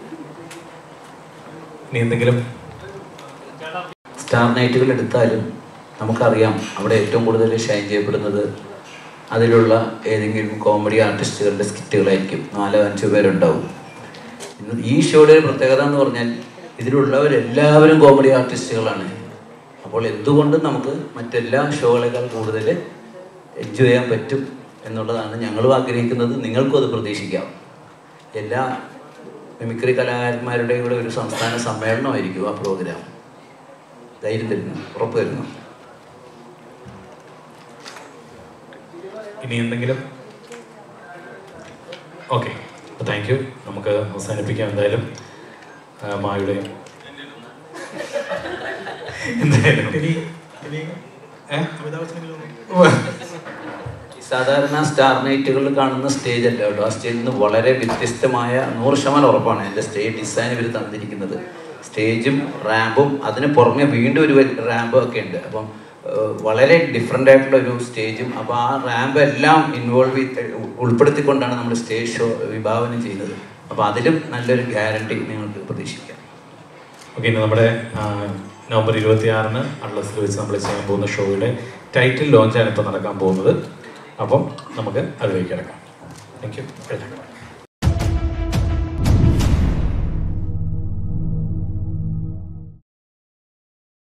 ഇനി എന്തെങ്കിലും സ്റ്റാർ നൈറ്റുകൾ എടുത്താലും നമുക്കറിയാം അവിടെ ഏറ്റവും കൂടുതൽ ഷൈൻ ചെയ്യപ്പെടുന്നത് അതിലുള്ള ഏതെങ്കിലും കോമഡി ആർട്ടിസ്റ്റുകളുടെ സ്കിറ്റുകളായിരിക്കും നാലോ അഞ്ചോ പേരുണ്ടാവും ഇന്ന് ഈ ഷോയുടെ ഒരു പ്രത്യേകത എന്ന് പറഞ്ഞാൽ ഇതിലുള്ളവരെല്ലാവരും കോമഡി ആർട്ടിസ്റ്റുകളാണ് അപ്പോൾ എന്തുകൊണ്ടും നമുക്ക് മറ്റെല്ലാ ഷോകളേക്കാൾ കൂടുതൽ എൻജോയ് ചെയ്യാൻ പറ്റും എന്നുള്ളതാണ് ഞങ്ങളും ആഗ്രഹിക്കുന്നത് നിങ്ങൾക്കും അത് പ്രതീക്ഷിക്കാം എല്ലാ മിമിക്രി കലാകാരന്മാരുടെയും കൂടെ ഒരു സംസ്ഥാന സമ്മേളനമായിരിക്കും ആ പ്രോഗ്രാം ധൈര്യം തരുന്നു ഉറപ്പ് തരുന്നു ഇനി എന്തെങ്കിലും ഓക്കെ അപ്പോൾ താങ്ക് യു നമുക്ക് അവസാനിപ്പിക്കാം എന്തായാലും ആ, മായുടെ എന്തായാലും ഏ? ഈ സാധാരണ സ്റ്റാർ നൈറ്റുകളിൽ കാണുന്ന സ്റ്റേജ് അല്ല കേട്ടോ ആ സ്റ്റേജിൽ നിന്ന് വളരെ വ്യത്യസ്തമായ നൂറ് ശതമാനം ഉറപ്പാണ് എൻ്റെ സ്റ്റേജ് ഡിസൈൻ ഇവർ തന്നിരിക്കുന്നത് സ്റ്റേജും റാമ്പും അതിന് പുറമെ വീണ്ടും ഒരു റാമ്പും ഒക്കെ ഉണ്ട് അപ്പം ഏഹ്, വളരെ ഡിഫറെൻ്റ് ആയിട്ടുള്ള ഒരു സ്റ്റേജും അപ്പോൾ ആ റാമ്പ് എല്ലാം ഇൻവോൾവ് ഉൾപ്പെടുത്തിക്കൊണ്ടാണ് നമ്മൾ സ്റ്റേജ് ഷോ വിഭാവനം ചെയ്യുന്നത് അപ്പോൾ അതിലും നല്ലൊരു ഗ്യാരണ്ടി നിങ്ങൾക്ക് പ്രതീക്ഷിക്കാം ഓക്കെ ഇനി നമ്മുടെ ആ, നവംബർ ഇരുപത്തി ആറിന് അട്ലസിൽ വെച്ച് നമ്മൾ ചെയ്യാൻ പോകുന്ന ഷോയുടെ ടൈറ്റിൽ ലോഞ്ചാണ് ഇപ്പോൾ നടക്കാൻ പോകുന്നത് അപ്പം നമുക്ക് അതിലേക്ക് കിടക്കാം താങ്ക് യു